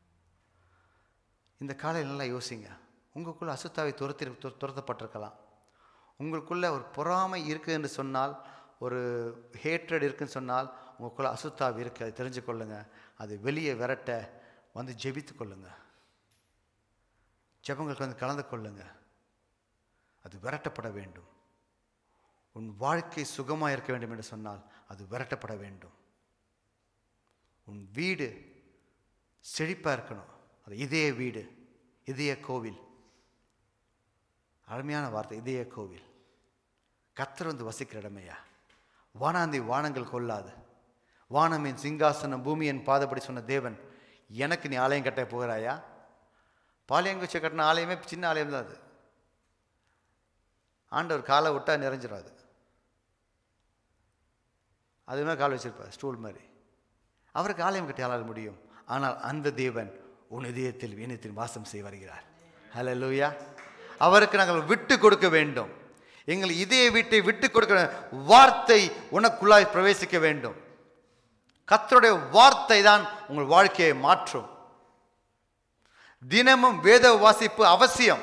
இந்த காலையில் நல்லா யோசிங்க உங்களுக்குள்ள அசுத்தாவை துரத்தி துர- துரத்தப்பட்டிருக்கலாம் உங்களுக்குள்ள ஒரு பொறாமை இருக்குது என்று சொன்னால் ஒரு ஹேட்ரட் இருக்குன்னு சொன்னால் உங்களுக்குள்ள அசுத்தாவி இருக்கு அதை தெரிஞ்சு கொள்ளுங்க அது வெளியே விரட்ட வந்து ஜெபித்து கொள்ளுங்க ஜெபங்களுக்கு வந்து கலந்து கொள்ளுங்க அது விரட்டப்பட வேண்டும் உன் வாழ்க்கை சுகமாக இருக்க வேண்டும் என்று சொன்னால் அது விரட்டப்பட வேண்டும் உன் வீடு செழிப்பாக இருக்கணும் அது இதய வீடு இதய கோவில் அருமையான வார்த்தை இதய கோவில் கத்தர் வந்து வசிக்கிற இடமையா வானாந்தி வானங்கள் கொள்ளாது வானமின் சிங்காசனம் பூமியின் பாதப்படி சொன்ன தேவன் எனக்கு நீ ஆலயம் கட்ட போகிறாயா பாளையங்குச்சை கட்டின ஆலயமே சின்ன ஆலயம் தான் அது ஆண்டவர் காலை விட்டா நிறைஞ்சிடும் அது அது மாதிரி கால் வச்சிருப்பார் ஸ்டூல் மாதிரி அவருக்கு ஆலயம் கட்டியால் முடியும் ஆனால் அந்த தேவன் உன் இதயத்தில் இனத்தில் வாசம் செய்ய வருகிறார் ஹalleluya அவருக்கு நாங்கள் விட்டு கொடுக்க வேண்டும் எங்கள் இதய வீட்டை விட்டு கொடுக்க வார்த்தை உனக்குள்ளாய் பிரவேசிக்க வேண்டும் கர்த்தருடைய வார்த்தை தான் உங்கள் வாழ்க்கையை மாற்றும் தினமும் வேத வாசிப்பு அவசியம்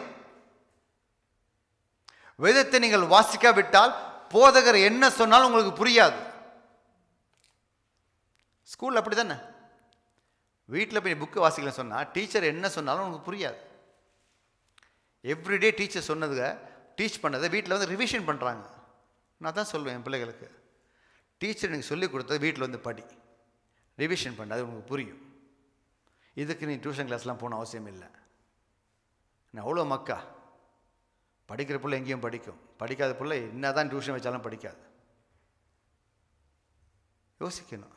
வேதத்தை நீங்கள் வாசிக்காவிட்டால் போதகர் என்ன சொன்னாலும் உங்களுக்கு புரியாது ஸ்கூல் அப்படி தானே வீட்டில் போய் புக்கு வாசிக்கல சொன்னால் டீச்சர் என்ன சொன்னாலும் உங்களுக்கு புரியாது எவ்ரிடே டீச்சர் சொன்னதுங்க டீச் பண்ணதை வீட்டில் வந்து ரிவிஷன் பண்ணுறாங்க நான் தான் சொல்லுவேன் என் பிள்ளைகளுக்கு டீச்சர் எனக்கு சொல்லிக் கொடுத்தது வீட்டில் வந்து படி ரிவிஷன் பண்ண அது உங்களுக்கு புரியும் இதுக்கு நீ டியூஷன் கிளாஸ்லாம் போகணும் அவசியம் இல்லை நான் அவ்வளோ மக்கா படிக்கிற பிள்ளை எங்கேயும் படிக்கும் படிக்காத பிள்ளை என்ன தான் டியூஷன் வச்சாலும் படிக்காது யோசிக்கணும்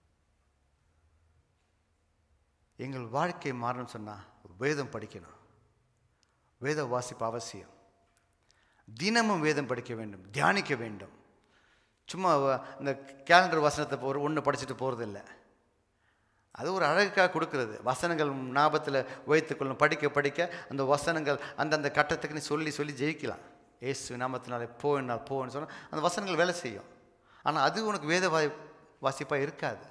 எங்கள் வாழ்க்கை மாறணும்னு சொன்னால் வேதம் படிக்கணும் வேத வாசிப்பு அவசியம் தினமும் வேதம் படிக்க வேண்டும் தியானிக்க வேண்டும் சும்மா வ- இந்த கேலண்டர் வசனத்தை ஒரு ஒன்று படிச்சுட்டு போகிறதில்ல அது ஒரு அழகுக்காக கொடுக்கிறது வசனங்கள் ஞாபகத்தில் வைத்துக்கொள்ளும் படிக்க படிக்க அந்த வசனங்கள் அந்தந்த கட்டத்துக்கு நீ சொல்லி சொல்லி ஜெயிக்கலாம் ஏசு நாமத்தினாலே போனால் போன்னு சொன்னால் அந்த வசனங்கள் வேலை செய்யும் ஆனால் அது உனக்கு வேத வாய் வாசிப்பாக இருக்காது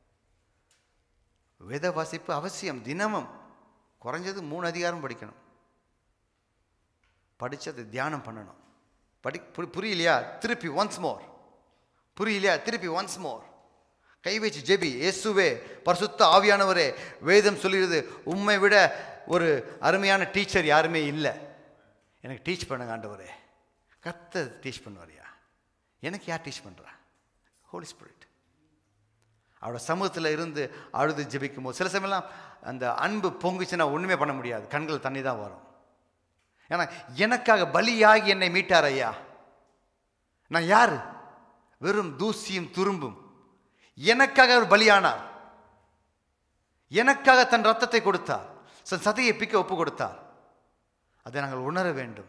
வேத வாசிப்பு அவசியம் தினமும் குறைஞ்சது மூணு அதிகாரம் படிக்கணும் படித்து அதை தியானம் பண்ணணும் படி புரி- புரியலையா திருப்பி ஒன்ஸ் மோர் புரியலையா திருப்பி ஒன்ஸ் மோர் கை வச்சு ஜெபி இயேசுவே பரிசுத்த ஆவியானவரே வேதம் சொல்லிடுது உம்மை விட ஒரு அருமையான டீச்சர் யாருமே இல்லை எனக்கு டீச் பண்ணுங்க ஆண்டவரே கத்த டீச் பண்ணுவாரியா எனக்கு யார் டீச் பண்ணுறா ஹோலி ஸ்பிரிட் அவரோட சமூகத்தில் இருந்து அழுது ஜெபிக்கும் போது சில சமயம்லாம் அந்த அன்பு பொங்குச்சுன்னா ஒன்றுமே பண்ண முடியாது கண்கள் தண்ணி தான் வரும் ஏன்னா எனக்காக பலியாகி என்னை மீட்டார் ஐயா நான் யார் வெறும் தூசியும் துரும்பும் எனக்காக அவர் பலியானார் எனக்காக தன் ரத்தத்தை கொடுத்தார் தன் சதையை பிக்க ஒப்பு கொடுத்தார் அதை நாங்கள் உணர வேண்டும்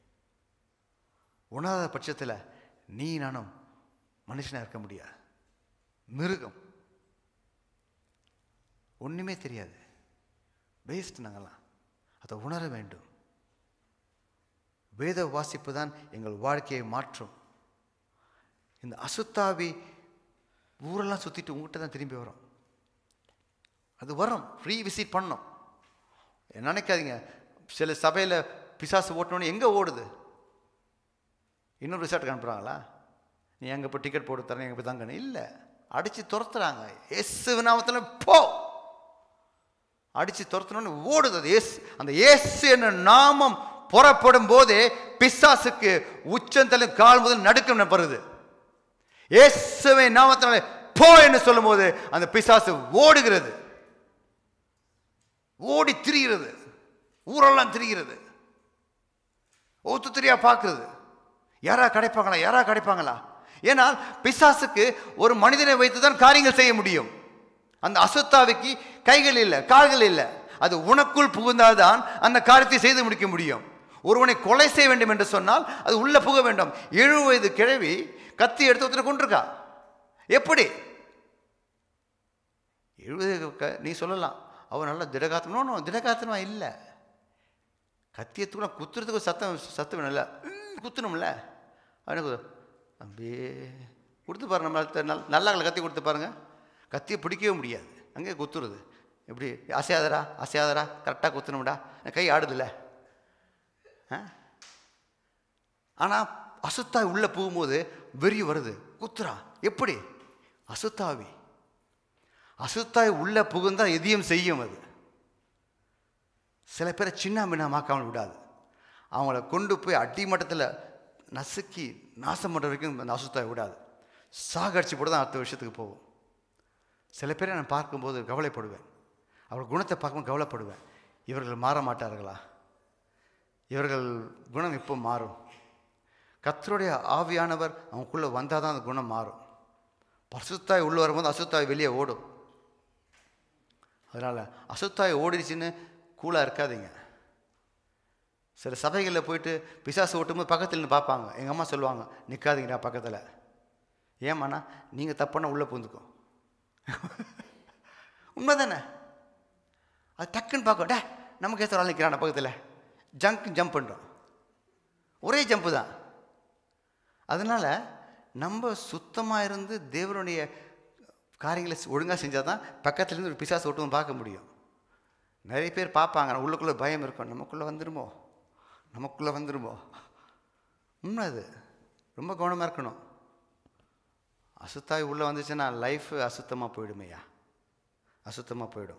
உணராத பட்சத்தில் நீ நானும் மனுஷனாக இருக்க முடியாது மிருகம் ஒன்றுமே தெரியாது வேஸ்ட் நாங்கள்லாம் அதை உணர வேண்டும் வேத வாசிப்பு தான் எங்கள் வாழ்க்கையை மாற்றும் இந்த அசுத்தாவி ஊரெல்லாம் சுற்றிட்டு உங்ககிட்ட தான் திரும்பி வரும் அது வரும் ஃப்ரீ விசிட் பண்ணோம் நினைக்காதீங்க சில சபையில் பிசாசு ஓட்டணுன்னு எங்கே ஓடுது இன்னொரு ரிசார்ட்டுக்கு அனுப்புகிறாங்களா நீ எங்கே போய் டிக்கெட் போட்டு தரேன் எங்கே போய் தங்கணும் இல்லை அடித்து துரத்துறாங்க எஸ் நாமத்தில் போ அடித்து துரத்தணும்னு ஓடுது அது ஏசு அந்த ஏசு என்ன நாமம் புறப்படும் போதே பிசாசுக்கு உச்சந்தலை கால் முதல் நடுக்கம் வருது இயேசுவை நாமத்தினாலே போ என்று சொல்லும்போது அந்த பிசாசு ஓடுகிறது ஓடி திரிகிறது ஊரெல்லாம் திரிகிறது ஒத்து திரியா பார்க்கிறது யாரா கிடைப்பாங்களா யாரா கிடைப்பாங்களா ஏனால் பிசாசுக்கு ஒரு மனிதனை வைத்து தான் காரியங்கள் செய்ய முடியும் அந்த அசுத்தாவிக்கு கைகள் இல்லை கால்கள் இல்லை அது உனக்குள் புகுந்தால்தான் அந்த காரியத்தை செய்து முடிக்க முடியும் ஒருவனை கொலை செய்ய வேண்டும் என்று சொன்னால் அது உள்ள புக வேண்டும் ஏழு வயது கிழவி கத்தி எடுத்து ஒருத்தனை கொண்டிருக்கா எப்படி எழுபது க- நீ சொல்லலாம் அவன் நல்லா திடகாத்தனோ திடகாத்தனமா இல்லை கத்தியத்துக்குள்ள குத்துறதுக்கு ஒரு சத்தம் சத்தம் வேணும்ல ம், குத்தணும்ல அவனுக்கு அப்படியே கொடுத்து பாருங்க நம்ம நல்ல- நல்லாங்களை கத்தி கொடுத்து பாருங்க கத்தியை பிடிக்கவே முடியாது அங்கே குத்துறது எப்படி அசையாதரா அசையாதரா கரெக்டாக குத்தணும்டா கை ஆடுதுல்ல ஆ ஆனால் அசுத்தாவி உள்ளே போகும்போது வெறி வருது குத்துறா எப்படி அசுத்தாவி அசுத்தாவி உள்ளே புகுந்தா எதையும் செய்யும் அது சில பேரை சின்ன மின்னமாக்காமல் விடாது அவங்கள கொண்டு போய் அடிமட்டத்தில் நசுக்கி நாசம் பண்ணுற வரைக்கும் அந்த அசுத்தாவி விடாது சாகடிச்சு போட்டு தான் அடுத்த விஷயத்துக்கு போகும் சில பேரை நான் பார்க்கும்போது கவலைப்படுவேன் அவர் குணத்தை பார்க்கும்போது கவலைப்படுவேன் இவர்கள் மாற மாட்டார்களா இவர்கள் குணம் இப்போ மாறும் கர்த்தருடைய ஆவியானவர் அவனுக்குள்ளே வந்தால் தான் அந்த குணம் மாறும் பசுத்தாய் உள்ள வரும்போது அசுத்தாய் வெளியே ஓடும் அதனால் அசுத்தாய் ஓடிடுச்சுன்னு கூலாக இருக்காதீங்க சில சபைகளில் போயிட்டு பிசாசு ஓட்டும்போது பக்கத்தில் நின்று பார்ப்பாங்க எங்கள் அம்மா சொல்லுவாங்க நிற்காதீங்கடா பக்கத்தில் ஏமாண்ணா நீங்கள் தப்புன்னா உள்ளே பூந்துக்கும் உண்மை தானே அது டக்குன்னு பார்க்கும் டே நமக்கு ஏற்ற ஆள் நிற்கிறான் பக்கத்தில் ஜங்க் ஜம்ப் பண்ணுறோம் ஒரே ஜம்ப்பு தான் அதனால் நம்ம சுத்தமாக இருந்து தேவனுடைய காரியங்களை ஒழுங்காக செஞ்சால் தான் பக்கத்துலேருந்து ஒரு பிசாசு ஓட்டும் பார்க்க முடியும் நிறைய பேர் பார்ப்பாங்க ஆனா உள்ளுக்குள்ளே பயம் இருக்கும் நமக்குள்ளே வந்துருமோ நமக்குள்ளே வந்துருமோ உண்மை அது ரொம்ப கவனமாக இருக்கணும் அசுத்தாய் உள்ளே வந்துச்சுன்னா லைஃப் அசுத்தமாக போயிடுமையா அசுத்தமாக போயிடும்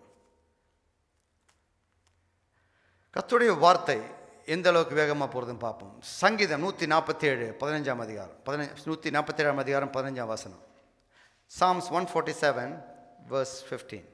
கர்த்தருடைய வார்த்தை எந்த அளவுக்கு வேகமாக போகிறதுன்னு பார்ப்போம் சங்கீதம் நூற்றி நாற்பத்தேழு பதினஞ்சாம் அதிகாரம் பதினஞ்சு நூற்றி நாற்பத்தேழாம் அதிகாரம் பதினஞ்சாம் வசனம் Psalms one forty seven verse fifteen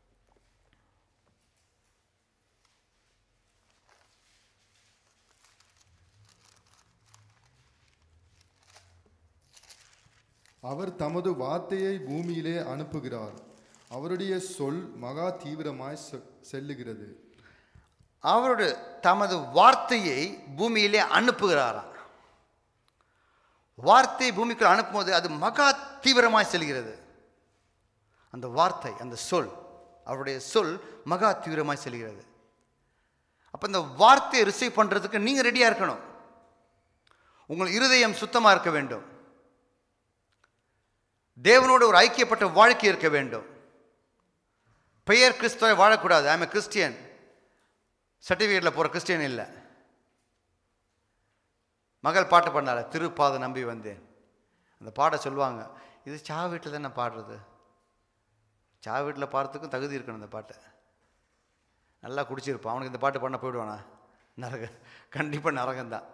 அவர் தமது வார்த்தையை பூமியிலே அனுப்புகிறார் அவருடைய சொல் மகா தீவிரமாய் செ- செல்லுகிறது அவருடைய தமது வார்த்தையை பூமியிலே அனுப்புகிறாராம் வார்த்தை பூமிக்குள் அனுப்பும்போது அது மகா தீவிரமாய் செல்கிறது அந்த வார்த்தை அந்த சொல் அவருடைய சொல் மகா தீவிரமாய் செல்கிறது அப்போ இந்த வார்த்தையை ரிசீவ் பண்ணுறதுக்கு நீங்கள் ரெடியாக இருக்கணும் உங்கள் இருதயம் சுத்தமாக இருக்க வேண்டும் தேவனோடு ஒரு ஐக்கியப்பட்ட வாழ்க்கை இருக்க வேண்டும் பெயர் கிறிஸ்துவை வாழக்கூடாது ஐ எம் கிறிஸ்டியன் சர்டிஃபிகேட்டில் போகிற கிறிஸ்டியன் இல்லை மகள் பாட்டு பண்ணால திருப்பாத நம்பி வந்தேன் அந்த பாட சொல்லுவாங்க இது சா வீட்டில் தானே பாடுறது சா வீட்டில் பாடுறதுக்கும் தகுதி இருக்கணும் இந்த பாட்டை நல்லா குடிச்சிருப்பான் அவனுக்கு இந்த பாட்டு பண்ண போயிடுவானா நரக கண்டிப்பாக நரகம்தான்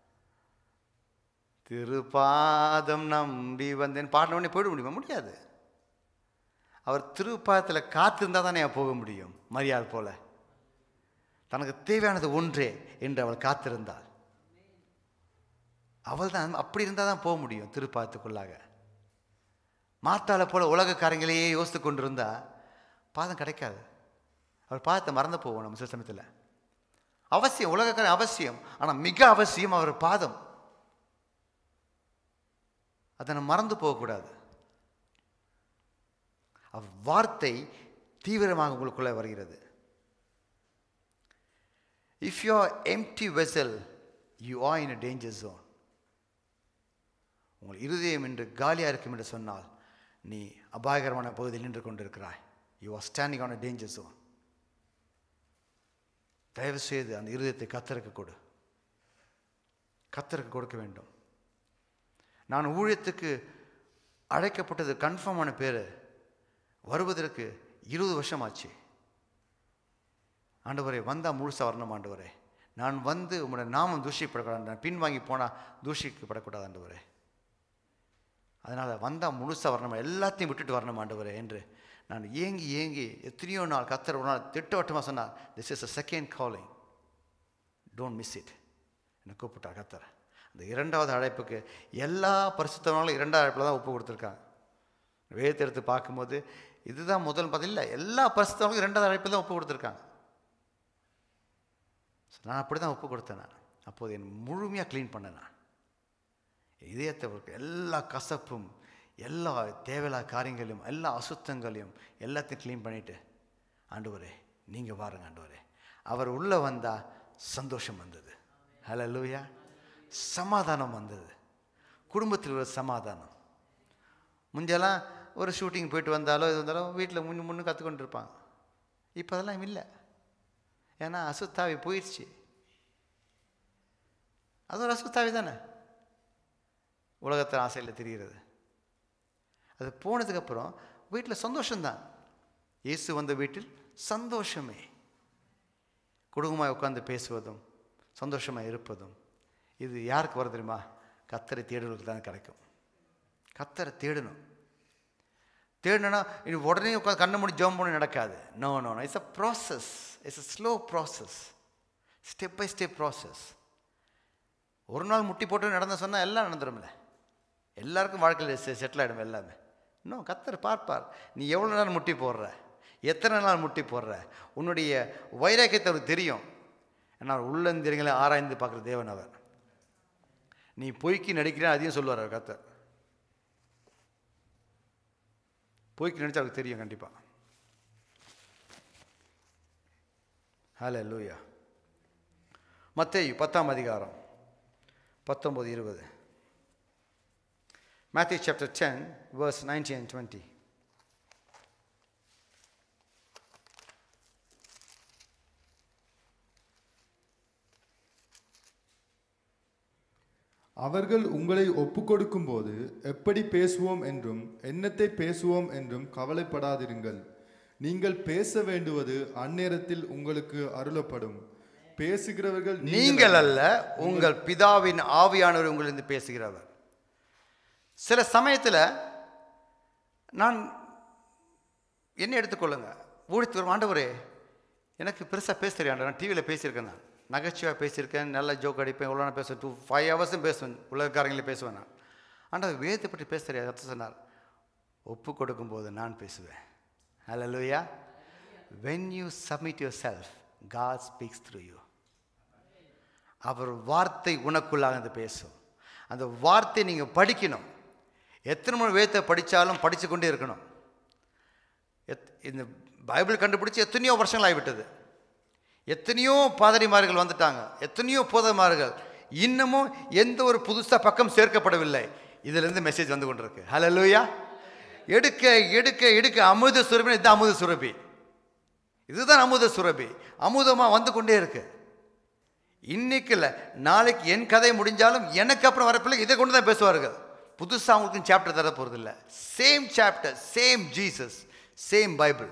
திருப்பாதம் நம்பி வந்தேன் பாடின உடனே போயிட முடியுமா முடியாது அவர் திருப்பாதத்தில் காத்திருந்தால் தானே போக முடியும் மரியாதை போல தனக்கு தேவையானது ஒன்றே என்று அவள் காத்திருந்தாள் அவள் தான் அப்படி இருந்தால் தான் போக முடியும் திருப்பாதத்துக்குள்ளாக மாத்தாளை போல உலக காரியங்களையே யோசித்து கொண்டிருந்தா பாதம் கிடைக்காது அவர் பாதத்தை மறந்து போவோம் நம்ம சில சமயத்தில் அவசியம் உலக காரியம் அவசியம் ஆனால் மிக அவசியம் அவர் பாதம் அதை நம்ம மறந்து போகக்கூடாது அவர் வார்த்தை தீவிரமாக உங்களுக்குள்ளே வருகிறது if you are empty vessel you are in a danger zone உங்கள் இருதயம் என்று காலியாக இருக்கும் என்று சொன்னால் நீ அபாயகரமான பகுதியில் நின்று கொண்டிருக்கிறாய் you are standing on a danger zone தயவு செய்து அந்த இருதயத்தை கத்தருக்கு கொடு கத்தருக்கு கொடுக்க வேண்டும் நான் ஊழியத்துக்கு அழைக்கப்பட்டது கன்ஃபார்மான பேர் வருவதற்கு இருபது வருஷம் ஆச்சு ஆண்டவரே வந்தால் முழுசாக வரணும் ஆண்டவரே நான் வந்து உங்களோட நாமம் தூஷிப்படக்கூடாது நான் பின்வாங்கி போனால் தூஷிக்கப்படக்கூடாது ஆண்டவரே அதனால் வந்தால் முழுசாக வரணும் எல்லாத்தையும் விட்டுட்டு வரணும் ஆண்டவரே என்று நான் ஏங்கி ஏங்கி எத்தனையோ நாள் கத்தர் ஒரு நாள் திட்டவட்டமாக சொன்னார் this is a second calling don't miss it என்னை கூப்பிட்டார் கத்தர் அந்த இரண்டாவது அழைப்புக்கு எல்லா பரிசுத்தவங்களும் இரண்டாவது அழைப்பில் தான் ஒப்பு கொடுத்துருக்காங்க வேதத்தை எடுத்து பார்க்கும்போது இதுதான் முதல் பதில் இல்லை எல்லா பரிசுத்தவங்களுக்கும் இரண்டாவது அழைப்பில் தான் ஒப்பு கொடுத்துருக்காங்க நான் அப்படி தான் ஒப்பு கொடுத்தேன் நான் அப்போது என் முழுமையாக க்ளீன் பண்ணேன் நான் இதயத்தை ஒரு- எல்லா கசப்பும் எல்லா தேவையில்லாத காரியங்களையும் எல்லா அசுத்தங்களையும் எல்லாத்தையும் க்ளீன் பண்ணிவிட்டு ஆண்டவரே நீங்கள் பாருங்க ஆண்டவரே அவர் உள்ளே வந்தால் சந்தோஷம் வந்தது ஹலோ லூயா சமாதானம் வந்தது குடும்பத்தில் ஒரு சமாதானம் முஞ்செல்லாம் ஒரு ஷூட்டிங் போயிட்டு வந்தாலோ இது வந்தாலும் வீட்டில் முன்னு முன்னு கற்றுக்கொண்டு இருப்பாங்க இப்போ அதெல்லாம் இல்லை ஏன்னா அசுத்தாவி போயிடுச்சு அது ஒரு அசுத்தாவி தானே உலகத்தில் ஆசையில் தெரிகிறது அது போனதுக்கப்புறம் வீட்டில் சந்தோஷம்தான் இயேசு வந்த வீட்டில் சந்தோஷமே குடும்பமாக உட்கார்ந்து பேசுவதும் சந்தோஷமாக இருப்பதும் இது யாருக்கு வரும் தெரியுமா கத்தரை தேடுவதற்கு தான் கிடைக்கும் கத்தரை தேடணும் தேடணும்னா இது உடனே உட்காந்து கண்ணை மூடி ஜோம் பண்ணி நடக்காது no no no it's a process it's a slow process step by step process ஒரு நாள் முட்டி போட்டு நடந்த சொன்னால் எல்லாம் நடந்துரும்ல எல்லாருக்கும் வாழ்க்கையில் செட்டில் ஆகிடும் எல்லாமே இன்னும் கத்தர் பார்ப்பார் நீ எவ்வளோ நாள் முட்டி போடுற எத்தனை நாள் முட்டி போடுற உன்னுடைய வைராக்கியத்தை அவருக்கு தெரியும் ஏன்னா அவர் உள்ளந்திரங்களை ஆராய்ந்து பார்க்குற தேவன் அவர் நீ பொய்க்கு நடிக்கிற அதையும் சொல்லுவார் அவர் கத்தர் பொய்க்கு நடிச்சா அவருக்கு தெரியும் கண்டிப்பாக ஹலே லூயா மத்தேயு பத்தாம் அதிகாரம் பத்தொம்பது இருபது Matthew chapter 10, verse 19 and 20. அவர்கள் உங்களை ஒப்புக்கொடுக்கும்போது எப்படி பேசுவோம் என்றும் என்னத்தை பேசுவோம் என்றும் கவலைப்படாதிருங்கள் நீங்கள் பேச வேண்டுவது அந்நேரத்தில் உங்களுக்கு அருளப்படும் பேசுகிறவர்கள் நீங்கள் அல்ல உங்கள் பிதாவின் ஆவியானவர் உங்களிருந்து பேசுகிறவர் சில சமயத்தில் நான் என்ன எடுத்துக்கொள்ளுங்க ஊழித்து வரும் ஆண்டவரே எனக்கு பெருசாக பேச தெரியும் நான் டிவியில் பேசியிருக்கேன் நான் நகைச்சுவையாக பேசியிருக்கேன் நல்ல ஜோக் அடிப்பேன் எவ்வளோ நான் பேசுவேன் டூ ஃபைவ் ஹவர்ஸும் பேசுவேன் உலகக்காரங்களே பேசுவேன் நான் ஆண்டவர் வேதத்தை பற்றி பேச தெரியாது கத்த சொன்னார் ஒப்பு கொடுக்கும்போது நான் பேசுவேன் ஹalleluya when you submit yourself god speaks through you அவர் வார்த்தை உனக்குள்ளாக அது பேசும் அந்த வார்த்தை நீங்கள் படிக்கணும் எத்தனை மணி வேதத்தை படித்தாலும் படித்து கொண்டே இருக்கணும் எத் இந்த பைபிள் கண்டுபிடிச்சி எத்தனையோ வருஷங்கள் ஆகிவிட்டது எத்தனையோ பாதிரிமார்கள் வந்துட்டாங்க எத்தனையோ போதமார்கள் இன்னமும் எந்த ஒரு புதுசாக பக்கம் சேர்க்கப்படவில்லை இதிலிருந்து மெசேஜ் வந்து கொண்டிருக்கு ஹalleluya எடுக்க எடுக்க எடுக்க அமுத சுரபி இது அமுத சுரபி இதுதான் அமுத சுரபி அமுதமாக வந்து கொண்டே இருக்கு இன்னைக்கு இல்லை நாளைக்கு என் கதை முடிஞ்சாலும் எனக்கு அப்புறம் வரப்பில்லை இதை கொண்டு தான் பேசுவார்கள் புதுசாக அவங்களுக்கு சாப்டர் தர போகிறது இல்லை same chapter same Jesus same Bible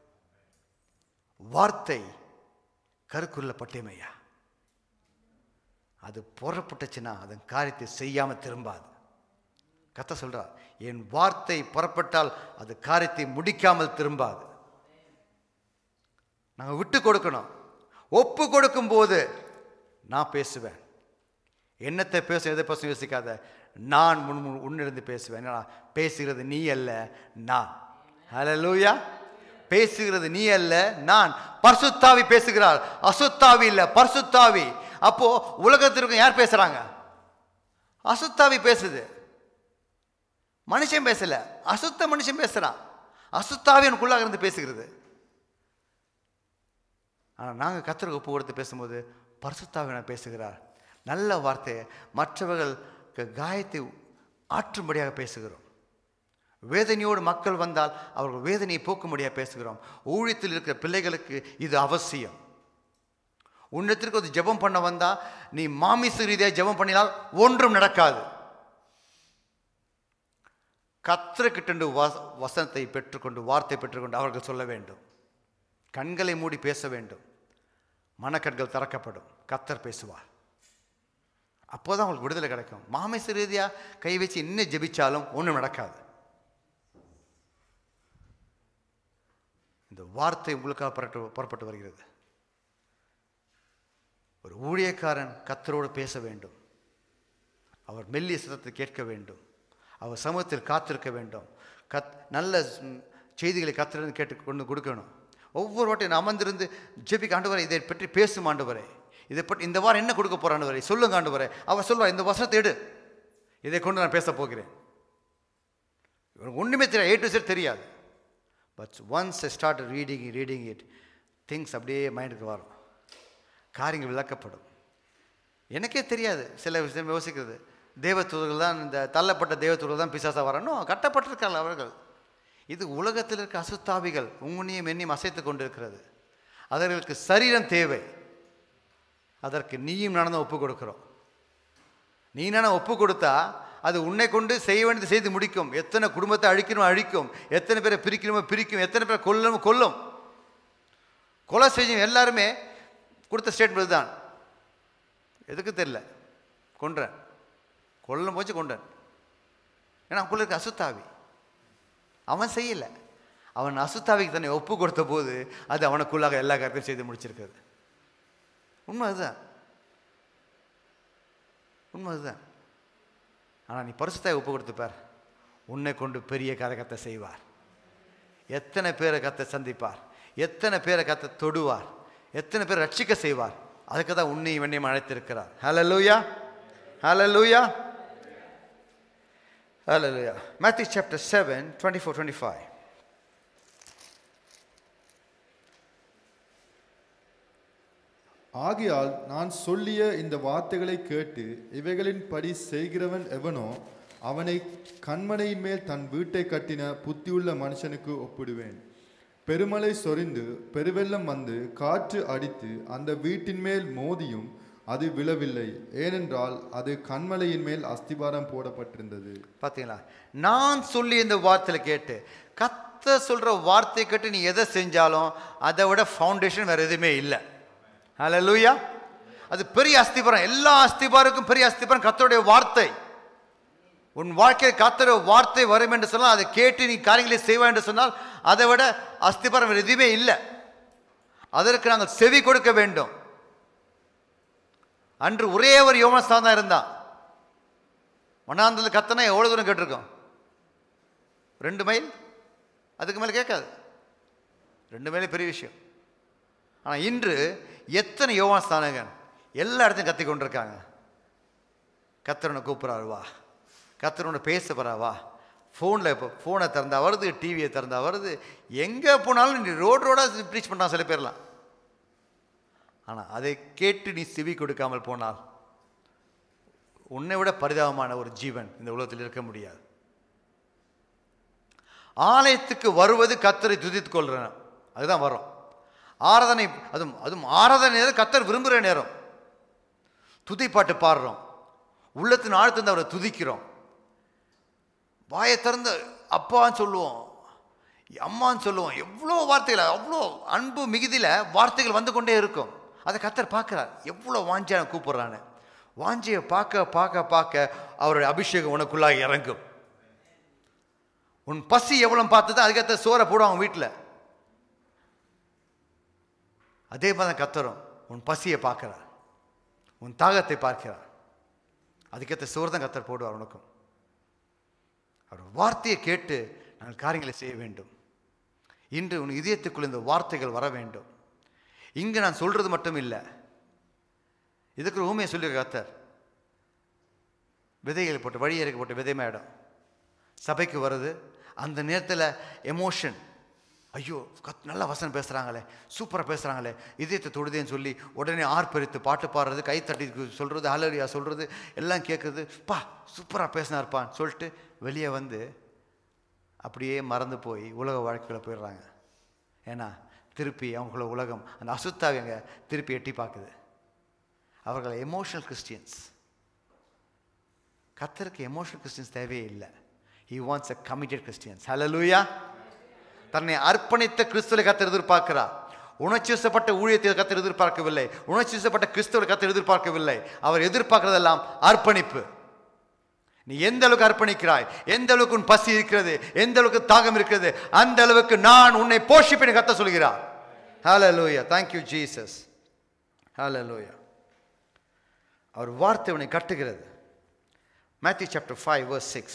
வார்த்தை கருக்குள்ள பட்டேமையா அது புறப்பட்டுச்சுன்னா அதன் காரியத்தை செய்யாமல் திரும்பாது கத்த சொல்றார் என் வார்த்தை புறப்பட்டால் அது காரியத்தை முடிக்காமல் திரும்பாது நாங்கள் விட்டு கொடுக்கணும் ஒப்பு கொடுக்கும் போது நான் பேசுவேன் என்னத்தை பேச எதை பேச யோசிக்காத நான் முன் முன் உன்னிருந்து பேசுவேன் ஏன்னா பேசுகிறது நீ அல்ல நான் ஹalleluya பேசுகிறது நீ அல்ல நான் பரிசுத்தாவி பேசுகிறார் அசுத்தாவி இல்ல பரிசுத்தாவி அப்போ உலகத்திற்கு யார் பேசுறாங்க அசுத்தாவி பேசுது மனுஷன் பேசல அசுத்த மனுஷன் பேசுறான் அசுத்தாவி எனக்குள்ளாக இருந்து பேசுகிறது ஆனால் நாங்கள் கத்தருக்கு ஒப்பு கொடுத்து பேசும்போது பரிசுத்தாவின பேசுகிறார் நல்ல வார்த்தையை மற்றவர்களுக்கு காயத்தை ஆற்றும்படியாக பேசுகிறோம் வேதனையோடு மக்கள் வந்தால் அவர்கள் வேதனையை போக்கும்படியாக பேசுகிறோம் ஊழியத்தில் இருக்கிற பிள்ளைகளுக்கு இது அவசியம் உன்னிடத்திற்கு ஒரு ஜெபம் பண்ண வந்தா நீ மாமிச ரீதியாக ஜெபம் பண்ணினால் ஒன்றும் நடக்காது கத்திரக்கிட்டு வச வசனத்தை பெற்றுக்கொண்டு வார்த்தை பெற்றுக்கொண்டு அவர்கள் சொல்ல வேண்டும் கண்களை மூடி பேச வேண்டும் மனக்கண்கள் திறக்கப்படும் கத்தர் பேசுவார் அப்போதான் அவங்களுக்கு விடுதலை கிடைக்கும் மாமிச ரீதியாக கை வச்சு இன்னும் ஜெபிச்சாலும் ஒன்றும் நடக்காது இந்த வார்த்தை உங்களுக்காக புறப்பட்டு புறப்பட்டு வருகிறது ஒரு ஊழியக்காரன் கத்தரோடு பேச வேண்டும் அவர் மெல்லிய சத்தத்தை கேட்க வேண்டும் அவர் சமூகத்தில் காத்திருக்க வேண்டும் கத் நல்ல ம், செய்திகளை கத்திருந்து கேட்டு கொண்டு கொடுக்கணும் ஒவ்வொரு வாட்டையும் நான் அமர்ந்திருந்து ஜெபிக்க ஆண்டவரே இதை பற்றி பேசும் ஆண்டவரே இதை பற்றி இந்த வாரம் என்ன கொடுக்க போற ஆண்டவரே சொல்லுங்க ஆண்டவரே அவர் சொல்லுவார் இந்த வசனத்தை எடு இதை கொண்டு நான் பேச போகிறேன் இவனுக்கு ஒன்றுமே தெரியாது ஏ டு செட் தெரியாது but once start reading reading it things அப்படியே மைண்டுக்கு வரும் காரியங்கள் விளக்கப்படும் எனக்கே தெரியாது சில விஷயம் யோசிக்கிறது தேவதூதர்கள் தான் இந்த தள்ளப்பட்ட தேவதூதர்கள் தான் பிசாசா வரணும் கட்டப்பட்டிருக்காங்க அவர்கள் இது உலகத்தில் இருக்க அசுத்தாவிகள் உங்களையும் என்னையும் அசைத்து கொண்டிருக்கிறது அவர்களுக்கு சரீரம் தேவை அதற்கு நீயும் நானும் ஒப்பு கொடுக்கிறோம் நீ நானும் ஒப்பு கொடுத்தா அது உன்னை கொண்டு செய்ய வேண்டியது செய்து முடிக்கும் எத்தனை குடும்பத்தை அழிக்கணுமோ அழிக்கும் எத்தனை பேரை பிரிக்கணுமோ பிரிக்கும் எத்தனை பேரை கொல்லணுமோ கொல்லும் கொலை செய்யும் எல்லாருமே கொடுத்த ஸ்டேட்மெண்ட் தான் எதுக்கு தெரியல கொன்றேன் கொல்லும் போச்சு கொன்றேன் ஏன்னா அவனுக்குள்ள இருக்க அசுத்தாவி அவன் செய்யலை அவன் அசுத்தாவிக்கு தன்னை ஒப்பு கொடுத்த போது அது அவனுக்குள்ளாக எல்லா காரியத்தையும் செய்து முடிச்சிருக்கிறது உண்மை அதுதான் உண்மை அதுதான் ஆனால் நீ பரிசுத்தாய் ஒப்பு கொடுத்து பார் உன்னை கொண்டு பெரிய கரகத்தை செய்வார் எத்தனை பேரை கத்தை சந்திப்பார் எத்தனை பேரை கத்தை தொடுவார் எத்தனை பேர் ரட்சிக்க செய்வார் அதுக்கு தான் உன்னையும் வெண்ணையும் அழைத்திருக்கிறார் ஹalleluya ஹalleluya ஹalleluya Matthew chapter 7 24 25 ஆகையால் நான் சொல்லிய இந்த வார்த்தைகளை கேட்டு இவைகளின்படி செய்கிறவன் எவனோ அவனை கண்மனையின் மேல் தன் வீட்டை கட்டின புத்தியுள்ள மனுஷனுக்கு ஒப்பிடுவேன் பெருமழை சொரிந்து பெருவெள்ளம் வந்து காற்று அடித்து அந்த வீட்டின் மேல் மோதியும் அது விழவில்லை ஏனென்றால் அது கண்மலையின் மேல் அஸ்திபாரம் போடப்பட்டிருந்தது பார்த்தீங்களா நான் சொல்லி இந்த வார்த்தையில் கேட்டு கத்த சொல்கிற வார்த்தை கேட்டு நீ எதை செஞ்சாலும் அதை விட ஃபவுண்டேஷன் வேறு எதுவுமே இல்லை ஹalleluya அது பெரிய அஸ்திபாரம் எல்லா அஸ்திபாருக்கும் பெரிய அஸ்திபாரம் கத்தருடைய வார்த்தை உன் வாழ்க்கையில் கத்தருடைய வார்த்தை வரும் என்று சொன்னால் அதை கேட்டு நீ காரியங்களை செய்வாய் என்று சொன்னால் அதை விட அஸ்திபாரம் வேறு எதுவுமே இல்லை அதற்கு நாங்கள் செவி கொடுக்க வேண்டும் அன்று ஒரே ஒரு யோமஸ்தான் தான் இருந்தான் வனாந்தத்தில் கத்தனா எவ்வளோ தூரம் கேட்டிருக்கோம் ரெண்டு மைல் அதுக்கு மேலே கேட்காது ரெண்டு மைலே பெரிய விஷயம் ஆனால் இன்று எத்தனை யோவான் ஸ்தானங்கள் எல்லா இடத்தையும் கத்தி கொண்டிருக்காங்க கத்தரனை கூப்பிட்றாரு வா கத்தரனோட பேச போறா வா ஃபோனில் இப்போ ஃபோனை திறந்தா வருது டிவியை திறந்தா வருது எங்கே போனாலும் நீ ரோடு ரோடாக ப்ரீச் பண்ணா சில பேர்லாம் ஆனால் அதை கேட்டு நீ செவி கொடுக்காமல் போனால் உன்னை விட பரிதாபமான ஒரு ஜீவன் இந்த உலகத்தில் இருக்க முடியாது ஆலயத்துக்கு வருவது கத்தரை துதித்துக் கொள்றேன் அதுதான் வரும் ஆராதனை அதுவும் அதுவும் ஆராதனை நேரம் கத்தர் விரும்புகிற நேரம் துதிப்பாட்டு பாடுறோம் உள்ளத்தின் ஆழ்த்திருந்து அவரை துதிக்கிறோம் வாயை திறந்து அப்பான்னு சொல்லுவோம் அம்மான்னு சொல்லுவோம் எவ்வளோ வார்த்தைகள் அவ்வளோ அன்பு மிகுதியில் வார்த்தைகள் வந்து கொண்டே இருக்கும் அதை கத்தர் பார்க்குறார் எவ்வளோ வாஞ்சியான கூப்பிட்றான்னு வாஞ்சியை பார்க்க பார்க்க பார்க்க அவருடைய அபிஷேகம் உனக்குள்ளாக இறங்கும் உன் பசி எவ்வளோ பார்த்து தான் அதுக்கேற்ற சோறை போடுவாங்க வீட்டில் அதே மாதிரி தான் கத்தரும் உன் பசியை பார்க்கிறார் உன் தாகத்தை பார்க்கிறார் அதுக்கேற்ற சோறு தான் கத்தர் போடுவார் உனக்கும் அவர் வார்த்தையை கேட்டு நாங்கள் காரியங்களை செய்ய வேண்டும் இன்று உன் இதயத்துக்குள் இந்த வார்த்தைகள் வர வேண்டும் இங்கே நான் சொல்றது மட்டும் இல்லை இதுக்கு ஊமையை சொல்லியிருக்க கத்தர் விதைகள் போட்டு வழியறைக்கு போட்டு விதைமா இடம் சபைக்கு வருது அந்த நேரத்தில் எமோஷன் ஐயோ கத் நல்லா வசனம் பேசுகிறாங்களே சூப்பராக பேசுகிறாங்களே இதயத்தை தொடுதேன்னு சொல்லி உடனே ஆர்ப்பரித்து பாட்டு பாடுறது கை தட்டி சொல்கிறது ஹலரியா சொல்கிறது எல்லாம் கேட்குறது பா சூப்பராக பேசினார்ப்பான்னு சொல்லிட்டு வெளியே வந்து அப்படியே மறந்து போய் உலக வாழ்க்கையில் போயிடுறாங்க ஏன்னா திருப்பி அவங்கள உலகம் அந்த அசுத்தாவிங்க திருப்பி எட்டி பார்க்குது அவர்கள் எமோஷனல் கிறிஸ்டியன்ஸ் கத்தருக்கு எமோஷனல் கிறிஸ்டியன்ஸ் தேவையே இல்லை he wants a committed Christians hallelujah தன்னை அர்ப்பணித்த கிறிஸ்துவை கத்தர் எதிர்பார்க்கிறார் உணர்ச்சிசப்பட்ட ஊழியத்தை கத்தர் எதிர்பார்க்கவில்லை உணர்ச்சிசப்பட்ட கிறிஸ்துவை கத்தர் எதிர்பார்க்கவில்லை அவர் எதிர்பார்க்கிறதெல்லாம் அர்ப்பணிப்பு நீ எந்த அளவுக்கு அர்ப்பணிக்கிறாய் எந்த அளவுக்கு உன் பசி இருக்கிறது எந்த அளவுக்கு தாகம் இருக்கிறது அந்த அளவுக்கு நான் உன்னை போஷிப்பேன் கத்த சொல்கிறார் hallelujah thank you Jesus hallelujah அவர் வார்த்தை உன்னை கட்டுகிறது Matthew chapter five verse six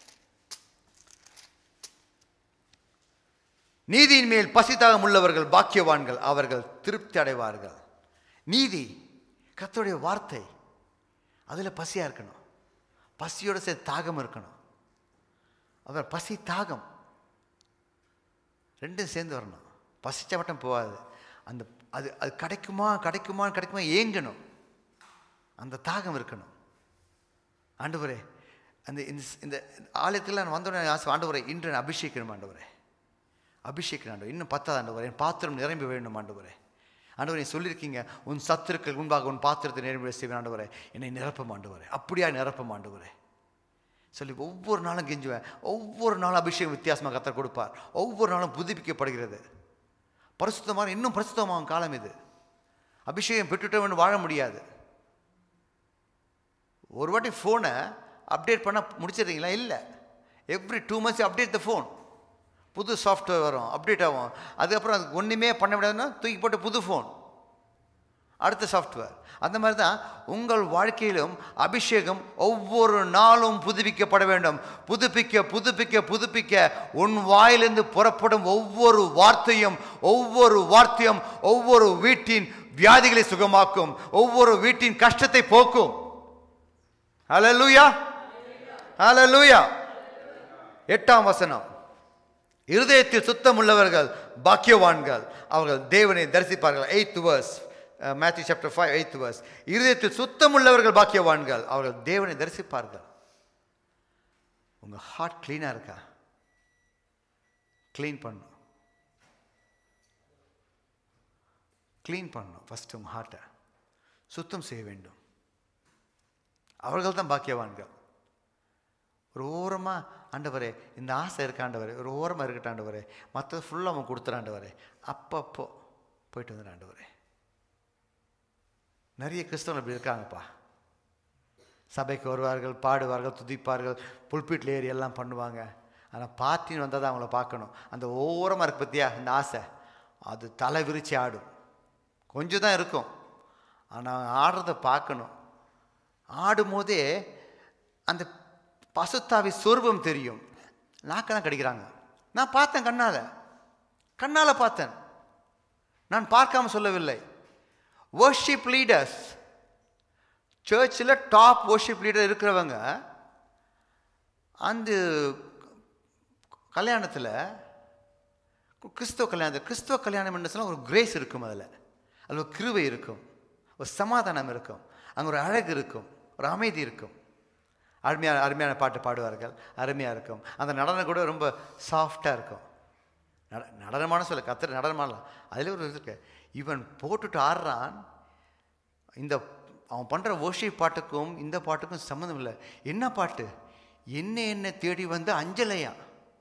நீதியின் மேல் பசிதாகம் உள்ளவர்கள் பாக்கியவான்கள் அவர்கள் திருப்தி அடைவார்கள் நீதி கர்த்தருடைய வார்த்தை அதில் பசியாக இருக்கணும் பசியோட சேர்த்து தாகம் இருக்கணும் அவர் பசி தாகம் ரெண்டும் சேர்ந்து வரணும் பசிச்சா மட்டும் போகாது அந்த அது அது கிடைக்குமா கிடைக்குமா கிடைக்குமா ஏங்கணும் அந்த தாகம் இருக்கணும் ஆண்டவரே அந்த இந்த இந்த ஆலயத்தில் நான் வந்தோடனே ஆசை ஆண்டவரே இன்று நான் அபிஷேகணும் ஆண்டவரே அபிஷேகம் ஆண்டவர் இன்னும் பத்தாது ஆண்டவரே என் பாத்திரம் நிரம்பி வேண்டும் ஆண்டவரே ஆண்டவரே சொல்லியிருக்கீங்க உன் சத்துருக்கள் முன்பாக உன் பாத்திரத்தை நிரம்பி செய்வேன் ஆண்டவரே என்னை நிரப்ப ஆண்டவரே அப்படியா நிரப்ப ஆண்டவரே சொல்லி ஒவ்வொரு நாளும் கெஞ்சுவேன் ஒவ்வொரு நாளும் அபிஷேகம் வித்தியாசமாக கத்தர் கொடுப்பார் ஒவ்வொரு நாளும் புதுப்பிக்கப்படுகிறது பரிசுத்தமான இன்னும் பரிசுத்தமாகும் காலம் இது அபிஷேகம் பெற்றுட்டவன் வாழ முடியாது ஒரு வாட்டி ஃபோனை அப்டேட் பண்ண முடிச்சிடுறீங்களா இல்லை every two months update the phone புது சாஃப்ட்வேர் வரும் அப்டேட் ஆகும் அதுக்கப்புறம் அதுக்கு ஒன்றுமே பண்ண முடியாதுன்னா தூக்கி போட்டு புது ஃபோன் அடுத்த சாஃப்ட்வேர் அந்த மாதிரி தான் உங்கள் வாழ்க்கையிலும் அபிஷேகம் ஒவ்வொரு நாளும் புதுப்பிக்கப்பட வேண்டும் புதுப்பிக்க புதுப்பிக்க புதுப்பிக்க உன் வாயிலிருந்து புறப்படும் ஒவ்வொரு வார்த்தையும் ஒவ்வொரு வார்த்தையும் ஒவ்வொரு வீட்டின் வியாதிகளை சுகமாக்கும் ஒவ்வொரு வீட்டின் கஷ்டத்தை போக்கும் ஹalleluya ஹalleluya எட்டாம் வசனம் இருதயத்தில் சுத்தம் உள்ளவர்கள் பாக்கியவான்கள் அவர்கள் தேவனை தரிசிப்பார்கள் eight verse Matthew chapter five eight verse இருதயத்தில் சுத்தம் உள்ளவர்கள் பாக்கியவான்கள் அவர்கள் தேவனை தரிசிப்பார்கள் உங்கள் ஹார்ட் க்ளீனாக இருக்கா க்ளீன் பண்ணும் க்ளீன் பண்ணணும் ஃபஸ்ட்டு உங்கள் ஹார்ட்டை சுத்தம் செய்ய வேண்டும் அவர்கள் தான் பாக்கியவான்கள் ஒரு ஓரமாக ஆண்டவரே இந்த ஆசை இருக்காண்டவரே ஒரு ஓரமாக இருக்கட்டாண்டவரே மற்றது ஃபுல்லாக அவன் கொடுத்துறாண்டவரே அப்பப்போ போயிட்டு வந்துடு ஆண்டவரே நிறைய கிறிஸ்தவர்கள் இப்படி இருக்காங்கப்பா சபைக்கு வருவார்கள் பாடுவார்கள் துதிப்பார்கள் புல்பீட்டில் ஏறி எல்லாம் பண்ணுவாங்க ஆனால் பார்ட்டின்னு வந்தால் தான் அவங்கள பார்க்கணும் அந்த ஓரமாக இருக்கு பற்றியா இந்த ஆசை அது தலை விரிச்சு ஆடும் கொஞ்சம் தான் இருக்கும் ஆனால் ஆடுறத பார்க்கணும் ஆடும்போதே அந்த பசுத்தாவி சொருபம் தெரியும் நாக்கெல்லாம் கடிக்கிறாங்க நான் பார்த்தேன் கண்ணால் கண்ணால் பார்த்தேன் நான் பார்க்காம சொல்லவில்லை worship லீடர்ஸ் சர்ச்சில் டாப் worship லீடர் இருக்கிறவங்க அந்த கல்யாணத்தில் கிறிஸ்துவ கல்யாணத்தில் கிறிஸ்துவ கல்யாணம் என்ன சொன்னால் ஒரு கிரேஸ் இருக்கும் அதில் அதில் ஒரு கிருவை இருக்கும் ஒரு சமாதானம் இருக்கும் அங்கே ஒரு அழகு இருக்கும் ஒரு அமைதி இருக்கும் அருமையான அருமையான பாட்டு பாடுவார்கள் அருமையாக இருக்கும் அந்த நடனம் கூட ரொம்ப சாஃப்டாக இருக்கும் நட நடனமான சொல்ல கத்திர நடனமாடலாம் அதில் ஒரு இது இருக்கு இவன் போட்டுட்டு ஆடுறான் இந்த அவன் பண்ணுற ஓஷி பாட்டுக்கும் இந்த பாட்டுக்கும் சம்மந்தம் இல்லை என்ன பாட்டு என்ன என்ன தேடி வந்து அஞ்சலையா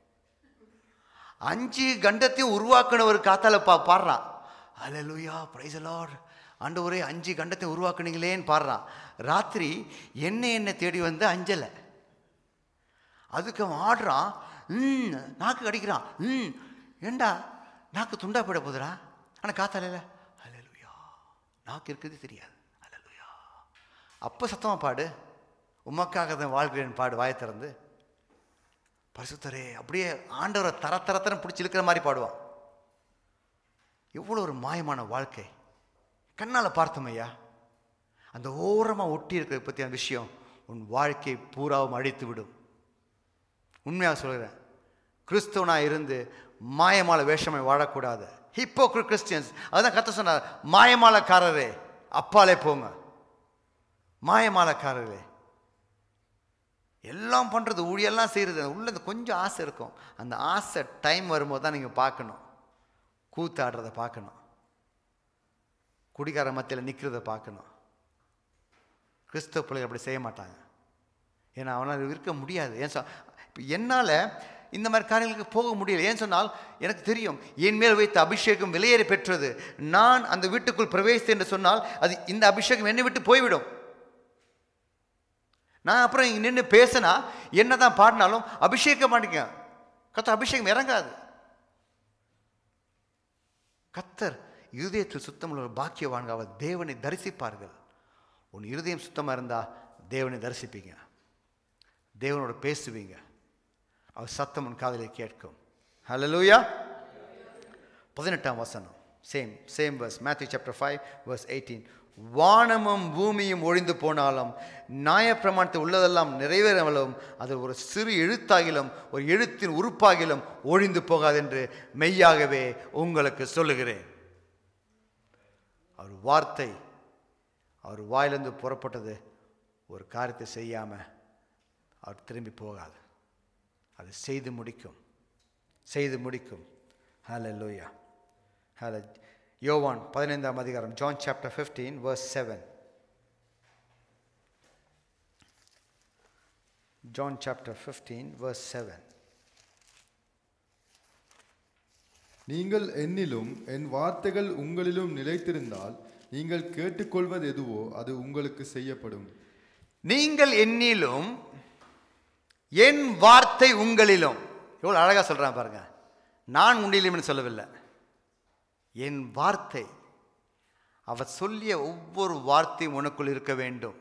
அஞ்சு கண்டத்தையும் உருவாக்குன ஒரு காத்தால பா பாடுறான் அலலுயா பிரைஸ் லார்ட் ஆண்டவரே அஞ்சு கண்டத்தை உருவாக்குனீங்களேன்னு பாடுறான் ராத்திரி என்ன என்ன தேடி வந்து அஞ்சலை அதுக்கு அவன் ஆடுறான் ம் நாக்கு கடிக்கிறான் ம் ஏண்டா நாக்கு துண்டா போயிட போதுடா ஆனால் காத்தாலையில் அலலுயா நாக்கு இருக்குது தெரியாது அலலுயா அப்போ சத்தமாக பாடு உமக்காக தான் வாழ்கிறேன் பாடு வாயை திறந்து பரிசுத்தரே அப்படியே ஆண்டவரை தர தரத்தரம் பிடிச்சி இழுக்கிற மாதிரி பாடுவான் எவ்வளோ ஒரு மாயமான வாழ்க்கை கண்ணால் பார்த்தோம் ஐயா அந்த ஓரமாக ஒட்டி இருக்கிறத பற்றியான விஷயம் உன் வாழ்க்கை பூராவும் அழித்து விடும் உண்மையாக சொல்கிறேன் கிறிஸ்தவனாக இருந்து மாயமால வேஷமாய் வாழக்கூடாது ஹிப்போக்ரி கிறிஸ்டியன்ஸ் அதுதான் கத்த சொன்னார் மாயமாலக்காரரே அப்பாலே போங்க மாயமாலக்காரரே எல்லாம் பண்ணுறது ஊழியெல்லாம் செய்கிறது உள்ள இந்த கொஞ்சம் ஆசை இருக்கும் அந்த ஆசை டைம் வரும்போது தான் நீங்கள் பார்க்கணும் கூத்தாடுறதை பார்க்கணும் குடிகார மத்தியில் நிற்கிறத பார்க்கணும் கிறிஸ்தவ பிள்ளைகள் அப்படி செய்ய மாட்டாங்க ஏன்னா அவனால் இருக்க முடியாது ஏன் சொ இப்போ என்னால் இந்த மாதிரி காரியங்களுக்கு போக முடியல ஏன் சொன்னால் எனக்கு தெரியும் என் மேல் வைத்த அபிஷேகம் விலையேறி பெற்றது நான் அந்த வீட்டுக்குள் பிரவேசித்தேன் என்று சொன்னால் அது இந்த அபிஷேகம் என்னை விட்டு போய்விடும் நான் அப்புறம் இங்கே நின்று பேசினா என்ன தான் பாடினாலும் அபிஷேகம் மாட்டேங்க கத்த அபிஷேகம் இறங்காது கத்தர் இருதயத்தில் சுத்தமுள்ள ஒரு பாக்கியவான்கள் அவர் தேவனை தரிசிப்பார்கள் உன் இருதயம் சுத்தமாக இருந்தால் தேவனை தரிசிப்பீங்க தேவனோட பேசுவீங்க அவர் சத்தம் உன் காதலை கேட்கும் ஹலலூயா பதினெட்டாம் வசனம் same same verse Matthew chapter five verse eighteen வானமும் பூமியும் ஒழிந்து போனாலும் நியாயப்பிரமாணத்தை உள்ளதெல்லாம் நிறைவேறவளும் அது ஒரு சிறு எழுத்தாகிலும் ஒரு எழுத்தின் உறுப்பாகிலும் ஒழிந்து போகாது என்று மெய்யாகவே உங்களுக்கு சொல்லுகிறேன் அவர் வார்த்தை அவர் வாயிலிருந்து புறப்பட்டது ஒரு காரியத்தை செய்யாமல் அவர் திரும்பி போகாது அது செய்து முடிக்கும் செய்து முடிக்கும் ஹலோ லூயா ஹலோ யோவான் பதினைந்தாம் அதிகாரம் John chapter fifteen verse seven John chapter fifteen verse seven நீங்கள் என்னிலும் என் வார்த்தைகள் உங்களிலும் நிலைத்திருந்தால் நீங்கள் கேட்டுக்கொள்வது எதுவோ அது உங்களுக்கு செய்யப்படும் நீங்கள் என்னிலும் என் வார்த்தை உங்களிலும் எவ்வளோ அழகாக சொல்கிறான் பாருங்க நான் உன்னிலும்னு சொல்லவில்லை என் வார்த்தை அவர் சொல்லிய ஒவ்வொரு வார்த்தையும் உனக்குள் இருக்க வேண்டும்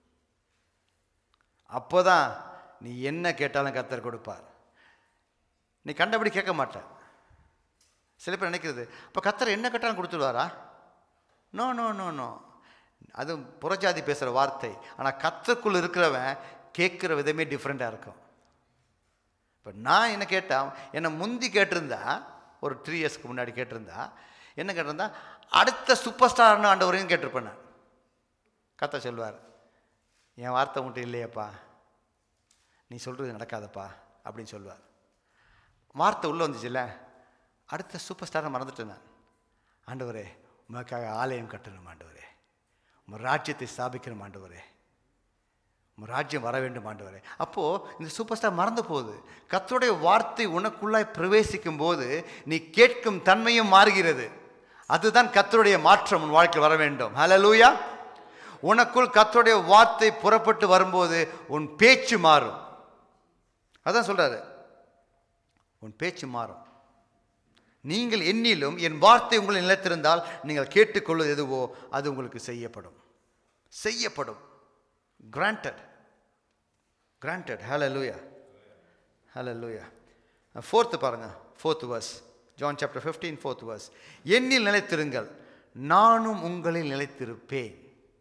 அப்போதான் நீ என்ன கேட்டாலும் கத்தர் கொடுப்பார் நீ கண்டபடி கேட்க மாட்ட சில பேர் நினைக்கிறது அப்போ கத்தர் என்ன கேட்டாலும் கொடுத்துடுவாரா நோ நோ நோ நோ அது புறஜாதி பேசுகிற வார்த்தை ஆனால் கத்தருக்குள் இருக்கிறவன் கேட்குற விதமே டிஃப்ரெண்ட்டாக இருக்கும் இப்போ நான் என்ன கேட்டால் என்னை முந்தி கேட்டிருந்தா ஒரு த்ரீ இயர்ஸ்க்கு முன்னாடி கேட்டிருந்தா என்ன கேட்டிருந்தா அடுத்த சூப்பர் ஸ்டார்னு ஆண்டவரையும் கேட்டிருப்பேன் நான் கத்த சொல்வார் என் வார்த்தை மட்டும் இல்லையேப்பா நீ சொல்கிறது நடக்காதப்பா அப்படின்னு சொல்லுவார் வார்த்தை உள்ளே வந்துச்சுல்ல அடுத்த சூப்பர் ஸ்டாரை மறந்துட்டேன் நான் ஆண்டவரே உமக்காக ஆலயம் கட்டணும் ஆண்டவரே உங்கள் ராஜ்யத்தை ஸ்தாபிக்கணும் ஆண்டவரே உம் ராஜ்யம் வர வேண்டும் ஆண்டவரே அப்போது இந்த சூப்பர் ஸ்டார் மறந்து போகுது கர்த்தருடைய வார்த்தை உனக்குள்ளாய் பிரவேசிக்கும் போது நீ கேட்கும் தன்மையும் மாறுகிறது அதுதான் கர்த்தருடைய மாற்றம் உன் வாழ்க்கையில் வர வேண்டும் ஹalleluya உனக்குள் கர்த்தருடைய வார்த்தை புறப்பட்டு வரும்போது உன் பேச்சு மாறும் அதான் சொல்றாரு உன் பேச்சு மாறும் நீங்கள் என்னிலும் என் வார்த்தை உங்களை நிலைத்திருந்தால் நீங்கள் கேட்டுக்கொள்வது எதுவோ அது உங்களுக்கு செய்யப்படும் செய்யப்படும் granted granted hallelujah hallelujah fourth பாருங்க fourth verse John chapter fifteen fourth verse என்னில் நிலைத்திருங்கள் நானும் உங்களில் நிலைத்திருப்பேன்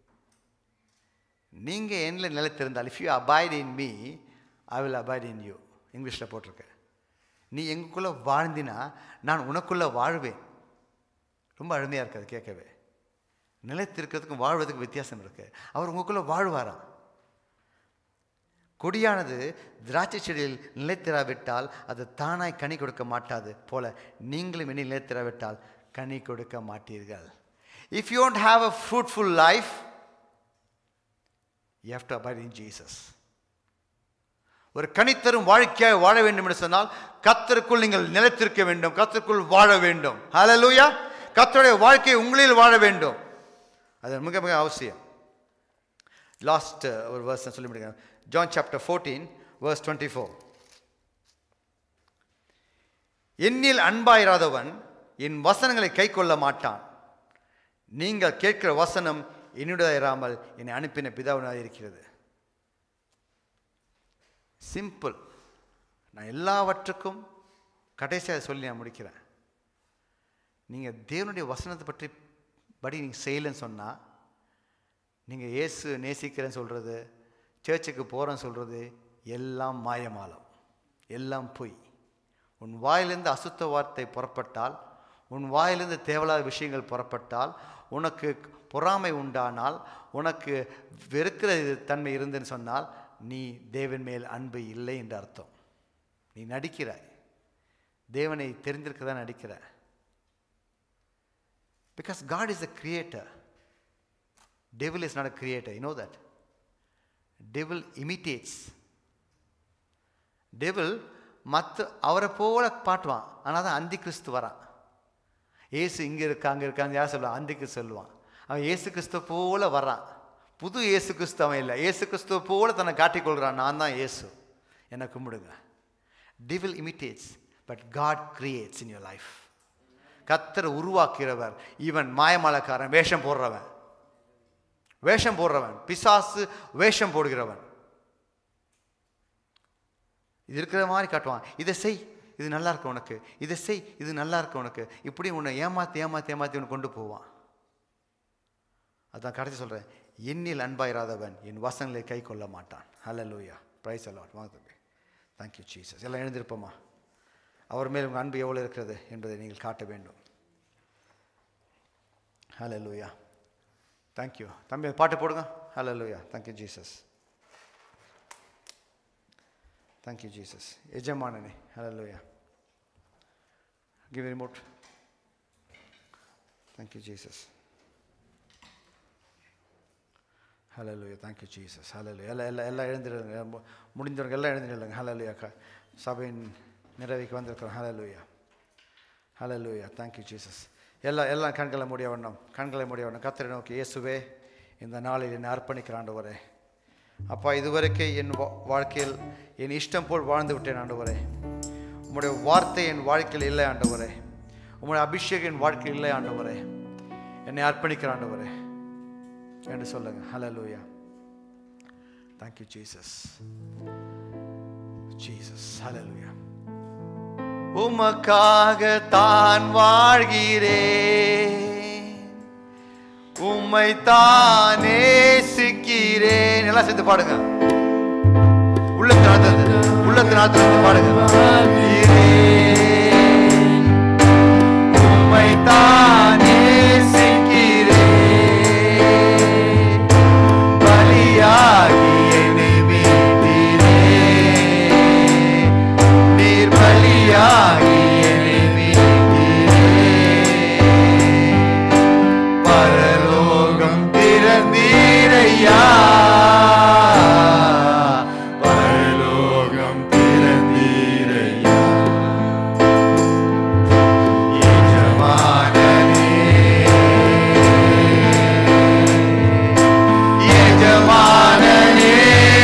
நீங்கள் என்னில் நிலைத்திருந்தால் if you abide in me I will abide in you இங்கிலீஷில் போட்டிருக்கேன் நீ எங்களுக்குள்ளே வாழ்ந்தினா நான் உனக்குள்ளே வாழ்வேன் ரொம்ப அருமையாக இருக்குது அது கேட்கவே நிலைத்திருக்கிறதுக்கும் வாழ்வதற்கு வித்தியாசம் இருக்கு அவர் உங்களுக்குள்ளே வாழ்வாராம் கொடியானது திராட்சை செடியில் நிலைத்திராவிட்டால் அது தானாய் கனி கொடுக்க மாட்டாது போல நீங்களும் இனி நிலைத்திராவிட்டால் கனி கொடுக்க மாட்டீர்கள் if you don't have a fruitful life you have to abide in Jesus ஒரு கனித்தரும் வாழ்க்கையாக வாழ வேண்டும் என்று சொன்னால் கத்தருக்குள் நீங்கள் நிலைத்திருக்க வேண்டும் கத்தருக்குள் வாழ வேண்டும் ஹalleluya கத்தருடைய வாழ்க்கை உங்களில் வாழ வேண்டும் அது மிக மிக அவசியம் லாஸ்ட் ஒரு வேர்ஸ் சொல்லி முடிக்கிறேன் John chapter fourteen verse twenty four என்னில் அன்பாயிராதவன் என் வசனங்களை கை கொள்ள மாட்டான் நீங்கள் கேட்கிற வசனம் என்னுடைய இராமல் என்னை அனுப்பின பிதாவினாக இருக்கிறது சிம்பிள் நான் எல்லாவற்றுக்கும் கடைசியாக சொல்லி நான் முடிக்கிறேன் நீங்கள் தேவனுடைய வசனத்தை பற்றி படி நீங்கள் செய்யலைன்னு சொன்னால் நீங்கள் இயேசு நேசிக்கிறேன்னு சொல்கிறது சர்ச்சுக்கு போகிறேன்னு சொல்கிறது எல்லாம் மாயமாலம் எல்லாம் பொய் உன் வாயிலிருந்து அசுத்த வார்த்தை புறப்பட்டால் உன் வாயிலிருந்து தேவையில்லாத விஷயங்கள் புறப்பட்டால் உனக்கு பொறாமை உண்டானால் உனக்கு வெறுக்கிற இது தன்மை இருந்துன்னு சொன்னால் நீ தேவன் மேல் அன்பு இல்லை என்று அர்த்தம் நீ நடிக்கிறாய் தேவனை தெரிந்திருக்கதான் நடிக்கிற because God is a creator devil is not a creator you know that devil imitates devil மற்ற அவரை போல பாட்டுவான் ஆனால் தான் அந்தி கிறிஸ்து வரான் ஏசு இங்கே இருக்கா அங்கே இருக்காங்க யார் சொல்லுவான் அந்தி கிறிஸ்து சொல்லுவான் அவன் ஏசு கிறிஸ்து போல வர்றான் புது இயேசு கிறிஸ்து அவன் இல்லை இயேசு கிறிஸ்துவ போல தன்னை காட்டிக்கொள்கிறான் நான் தான் இயேசு என்னை கும்பிடுங்க devil imitates but God creates in your life கத்தரை உருவாக்கிறவர் இவன் மாயமாலக்காரன் வேஷம் போடுறவன் வேஷம் போடுறவன் பிசாசு வேஷம் போடுகிறவன் இது இருக்கிற மாதிரி காட்டுவான் இதை செய் இது நல்லா இருக்கு உனக்கு இதை செய் இது நல்லா இருக்கு உனக்கு இப்படி உன்னை ஏமாற்றி ஏமாற்றி ஏமாற்றி உன்னை கொண்டு போவான் அதான் கடைசி சொல்கிறேன் என்னில் அன்பாயிராதவன் என் வசனங்களை கை கொள்ள மாட்டான் ஹலோ லூயா ப்ரைஸ் அலாட் வாங்க தம்பி தேங்க்யூ ஜீசஸ் எல்லாம் எழுந்திருப்போமா அவர் மேல் உங்கள் அன்பு எவ்வளோ இருக்கிறது என்பதை நீங்கள் காட்ட வேண்டும் ஹலோ லூயா தேங்க்யூ தம்பி அந்த பாட்டு போடுங்க hallelujah thank you Jesus thank you Jesus எஜமானனே hallelujah give remote thank you Jesus hallelujah thank you Jesus ஹலோலு எல்லாம் எல்லாம் எல்லாம் எழுந்திருங்க மு- முடிந்தவங்க எல்லாம் எழுந்திருங்க ஹலோலுயா க சபையின் நிறைவைக்கு வந்திருக்கிறோம் ஹலோலுயா ஹலோலுயா தேங்க்யூ ஜீசஸ் எல்லாம் எல்லாம் கண்களை மூடிய வண்ணம் கண்களை மூடிய வண்ணம் கத்திரை நோக்கி இயேசுவே இந்த நாளில் என்னை அர்ப்பணிக்கிற ஆண்டவரே அப்பா இதுவரைக்கும் என் வா- வாழ்க்கையில் என் இஷ்டம் போல் வாழ்ந்து விட்டேன் ஆண்டவரே உம்முடைய வார்த்தை என் வாழ்க்கையில் இல்லை ஆண்டவரே உம்முடைய அபிஷேகம் என் வாழ்க்கையில் இல்லை ஆண்டவரே என்னை அர்ப்பணிக்கிற ஆண்டவரே என்று சொல்லுங்க hallelujah thank you Jesus Jesus hallelujah உமக்காக தான் வாழ்கிறேன் உம்மை தானே சிக்கிறேன் எல்லாம் சேர்த்து பாடுங்க உள்ளத்தினால உள்ளத்தினால பாடுங்க வாழ்கிறேன். உம்மை தானே சிக்கிறேன் பலியாகி என்னை மீட்டீரே நீர் பலியாகி என்னை மீட்டீரே பரலோகம் திறந்தீரையா பரலோகம் திறந்தீரையா எஜமானனே எஜமானனே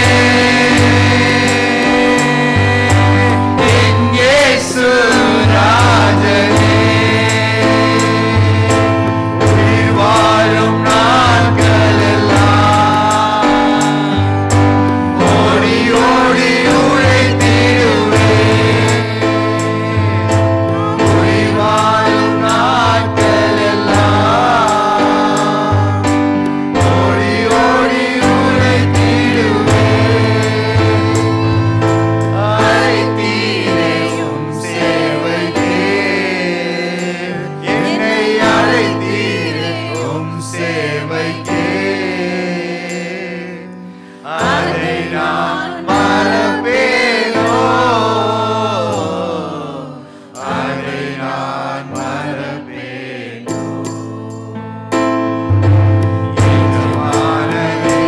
என் இயேசு ராஜனே உயிர் வாழும் நாட்களெல்லாம் ஓடி ஓடி உழைத்திடுவேன் உயிர் வாழும் நாட்களெல்லாம் ஓடி ஓடி உழைத்திடுவேன் அழைத்தீரையும் சேவைக்கே என்னை அழைத்தீரையும் சேவைக்கே அதை நான் மறப்பேனோ அதை நான் மறப்பேனோ எஜமானனே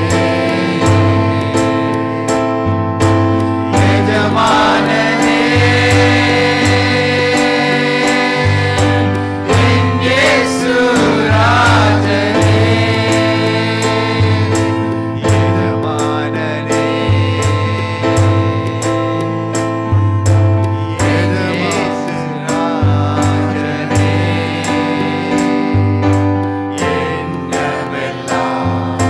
எஜமானனே என் இயேசு ராஜனே எஜமானனே இயேசு ராஜனே என்னவெல்லாம்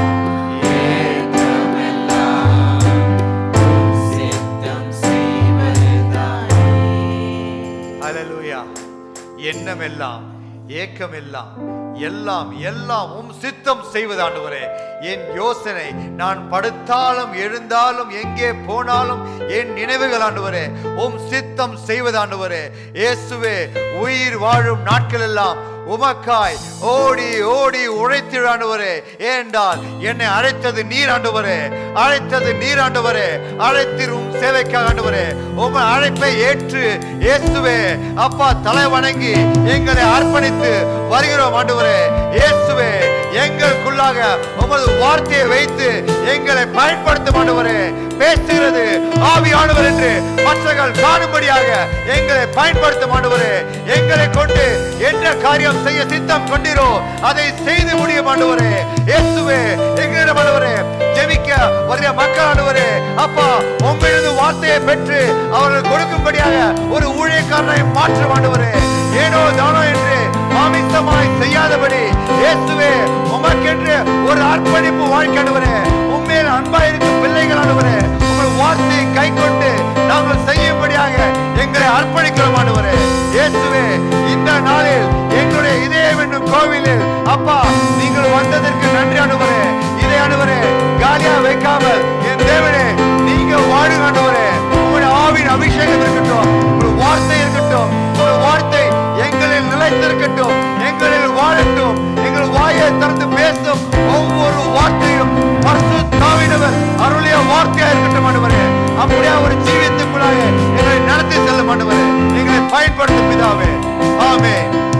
ஏற்றமெல்லாம் சித்தம் செய்வதுதானே ஹalleluya எண்ணமெல்லாம் ஏக்கமெல்லாம் எல்லாம் எல்லாம் உம் சித்தம் செய்வது ஆண்டவரே என் யோசனை நான் படுத்தாலும் எழுந்தாலும் எங்கே போனாலும் என் நினைவுகள் ஆண்டவரே உம் சித்தம் செய்வது ஆண்டவரே இயேசுவே உயிர் வாழும் நாட்கள் எல்லாம் உமக்காய் ஓடி ஓடி உழைத்திடு ஆண்டவரே ஏண்டால் என்னை அழைத்தது நீர் ஆண்டவரே அழைத்தது நீர் ஆண்டவரே அழைத்தீர் உம் சேவைக்காக ஆண்டவரே உம் அழைப்பை ஏற்று இயேசுவே அப்பா தலை வணங்கி எங்களை அர்ப்பணித்து வருகிறோம் ஆண்டவரே இயேசுவே எங்களுக்குள்ளாக உமது வார்த்தையை வைத்து எங்களை பயன்படுத்தும் ஆண்டவரே பேசுகிறது ஆவியானவர் என்று மற்றவர்கள் காணும்படியாக எங்களை பயன்படுத்தும் ஆண்டவரே எங்களை கொண்டு என்ன காரியம் செய்ய சித்தம் கொண்டிரோ அதை செய்து முடிய ஆண்டவரே இயேசுவே எங்களிடம் ஆண்டவரே ஜெபிக்க வருகிற மக்கள் ஆண்டவரே அப்பா உங்களிடம் வார்த்தையை பெற்று அவர்கள் கொடுக்கும்படியாக ஒரு ஊழியக்காரனை மாற்ற ஆண்டவரே ஏனோ தானோ என்று மாமிசமாய் செய்யாதபடி இயேசுவே உமக்கென்று ஒரு அர்ப்பணிப்பு வாழ்க்கையானவரே உண்மையில் அன்பா இருக்கும் பிள்ளைகள் ஆண்டவரே உங்கள் வார்த்தையை கை கொண்டு நாங்கள் செய்யும்படியாக எங்களை அர்ப்பணிக்கிறோம் ஆண்டவரே இயேசுவே இந்த நாளில் எங்களுடைய இதயம் என்னும் கோவிலில் அப்பா நீங்கள் வந்ததற்கு நன்றி ஆண்டவரே இதை ஆண்டவரே காலியா வைக்காமல் என் தேவனே நீங்க வாழுங்க ஆண்டவரே உங்களுடைய ஆவின் அபிஷேகம் இருக்கட்டும் உங்களுடைய வார்த்தை இருக்கட்டும் உங்களுடைய வார்த்தை எங்களில் நிலைத்திருக்கட்டும் எங்களில் வாழட்டும் எங்கள் வாயை திறந்து பேசும் ஒவ்வொரு வார்த்தையும் பரிசுத்தாவினவர் அருளிய வார்த்தையா இருக்கட்டும் ஆண்டவரே அப்படியே ஒரு ஜீவியத்துக்குள்ளாக எங்களை நடத்தி செல்லும் ஆண்டவரே எங்களை பயன்படுத்தும் பிதாவே ஆமே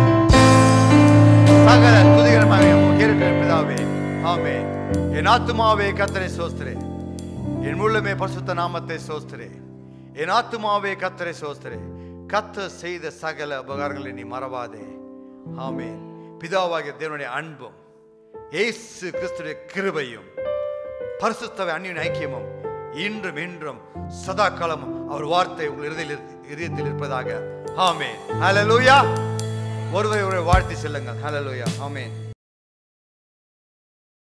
சகல துதிகரமாக இருக்கிற பிதாவே ஆமே என் ஆத்துமாவே கத்தரை சோஸ்திரே என் உள்ளமே பரிசுத்த நாமத்தை சோஸ்திரே என் ஆத்துமாவே கத்தரை சோஸ்திரே கத்த செய்த சகல உபகாரங்களை நீ மறவாதே ஆமென் பிதாவாகிய தேவனுடைய அன்பும் இயேசு கிறிஸ்துடைய கிருபையும் பரிசுத்தவை அந்நியின் ஐக்கியமும் இன்றும் இன்றும் சதா காலமும் அவர் வார்த்தை உங்கள் இருதயில் இதயத்தில் இருப்பதாக ஆமென் ஹalleluya ஒருவரை ஒருவர் வாழ்த்தி செல்லுங்கள் ஹalleluya ஆமென்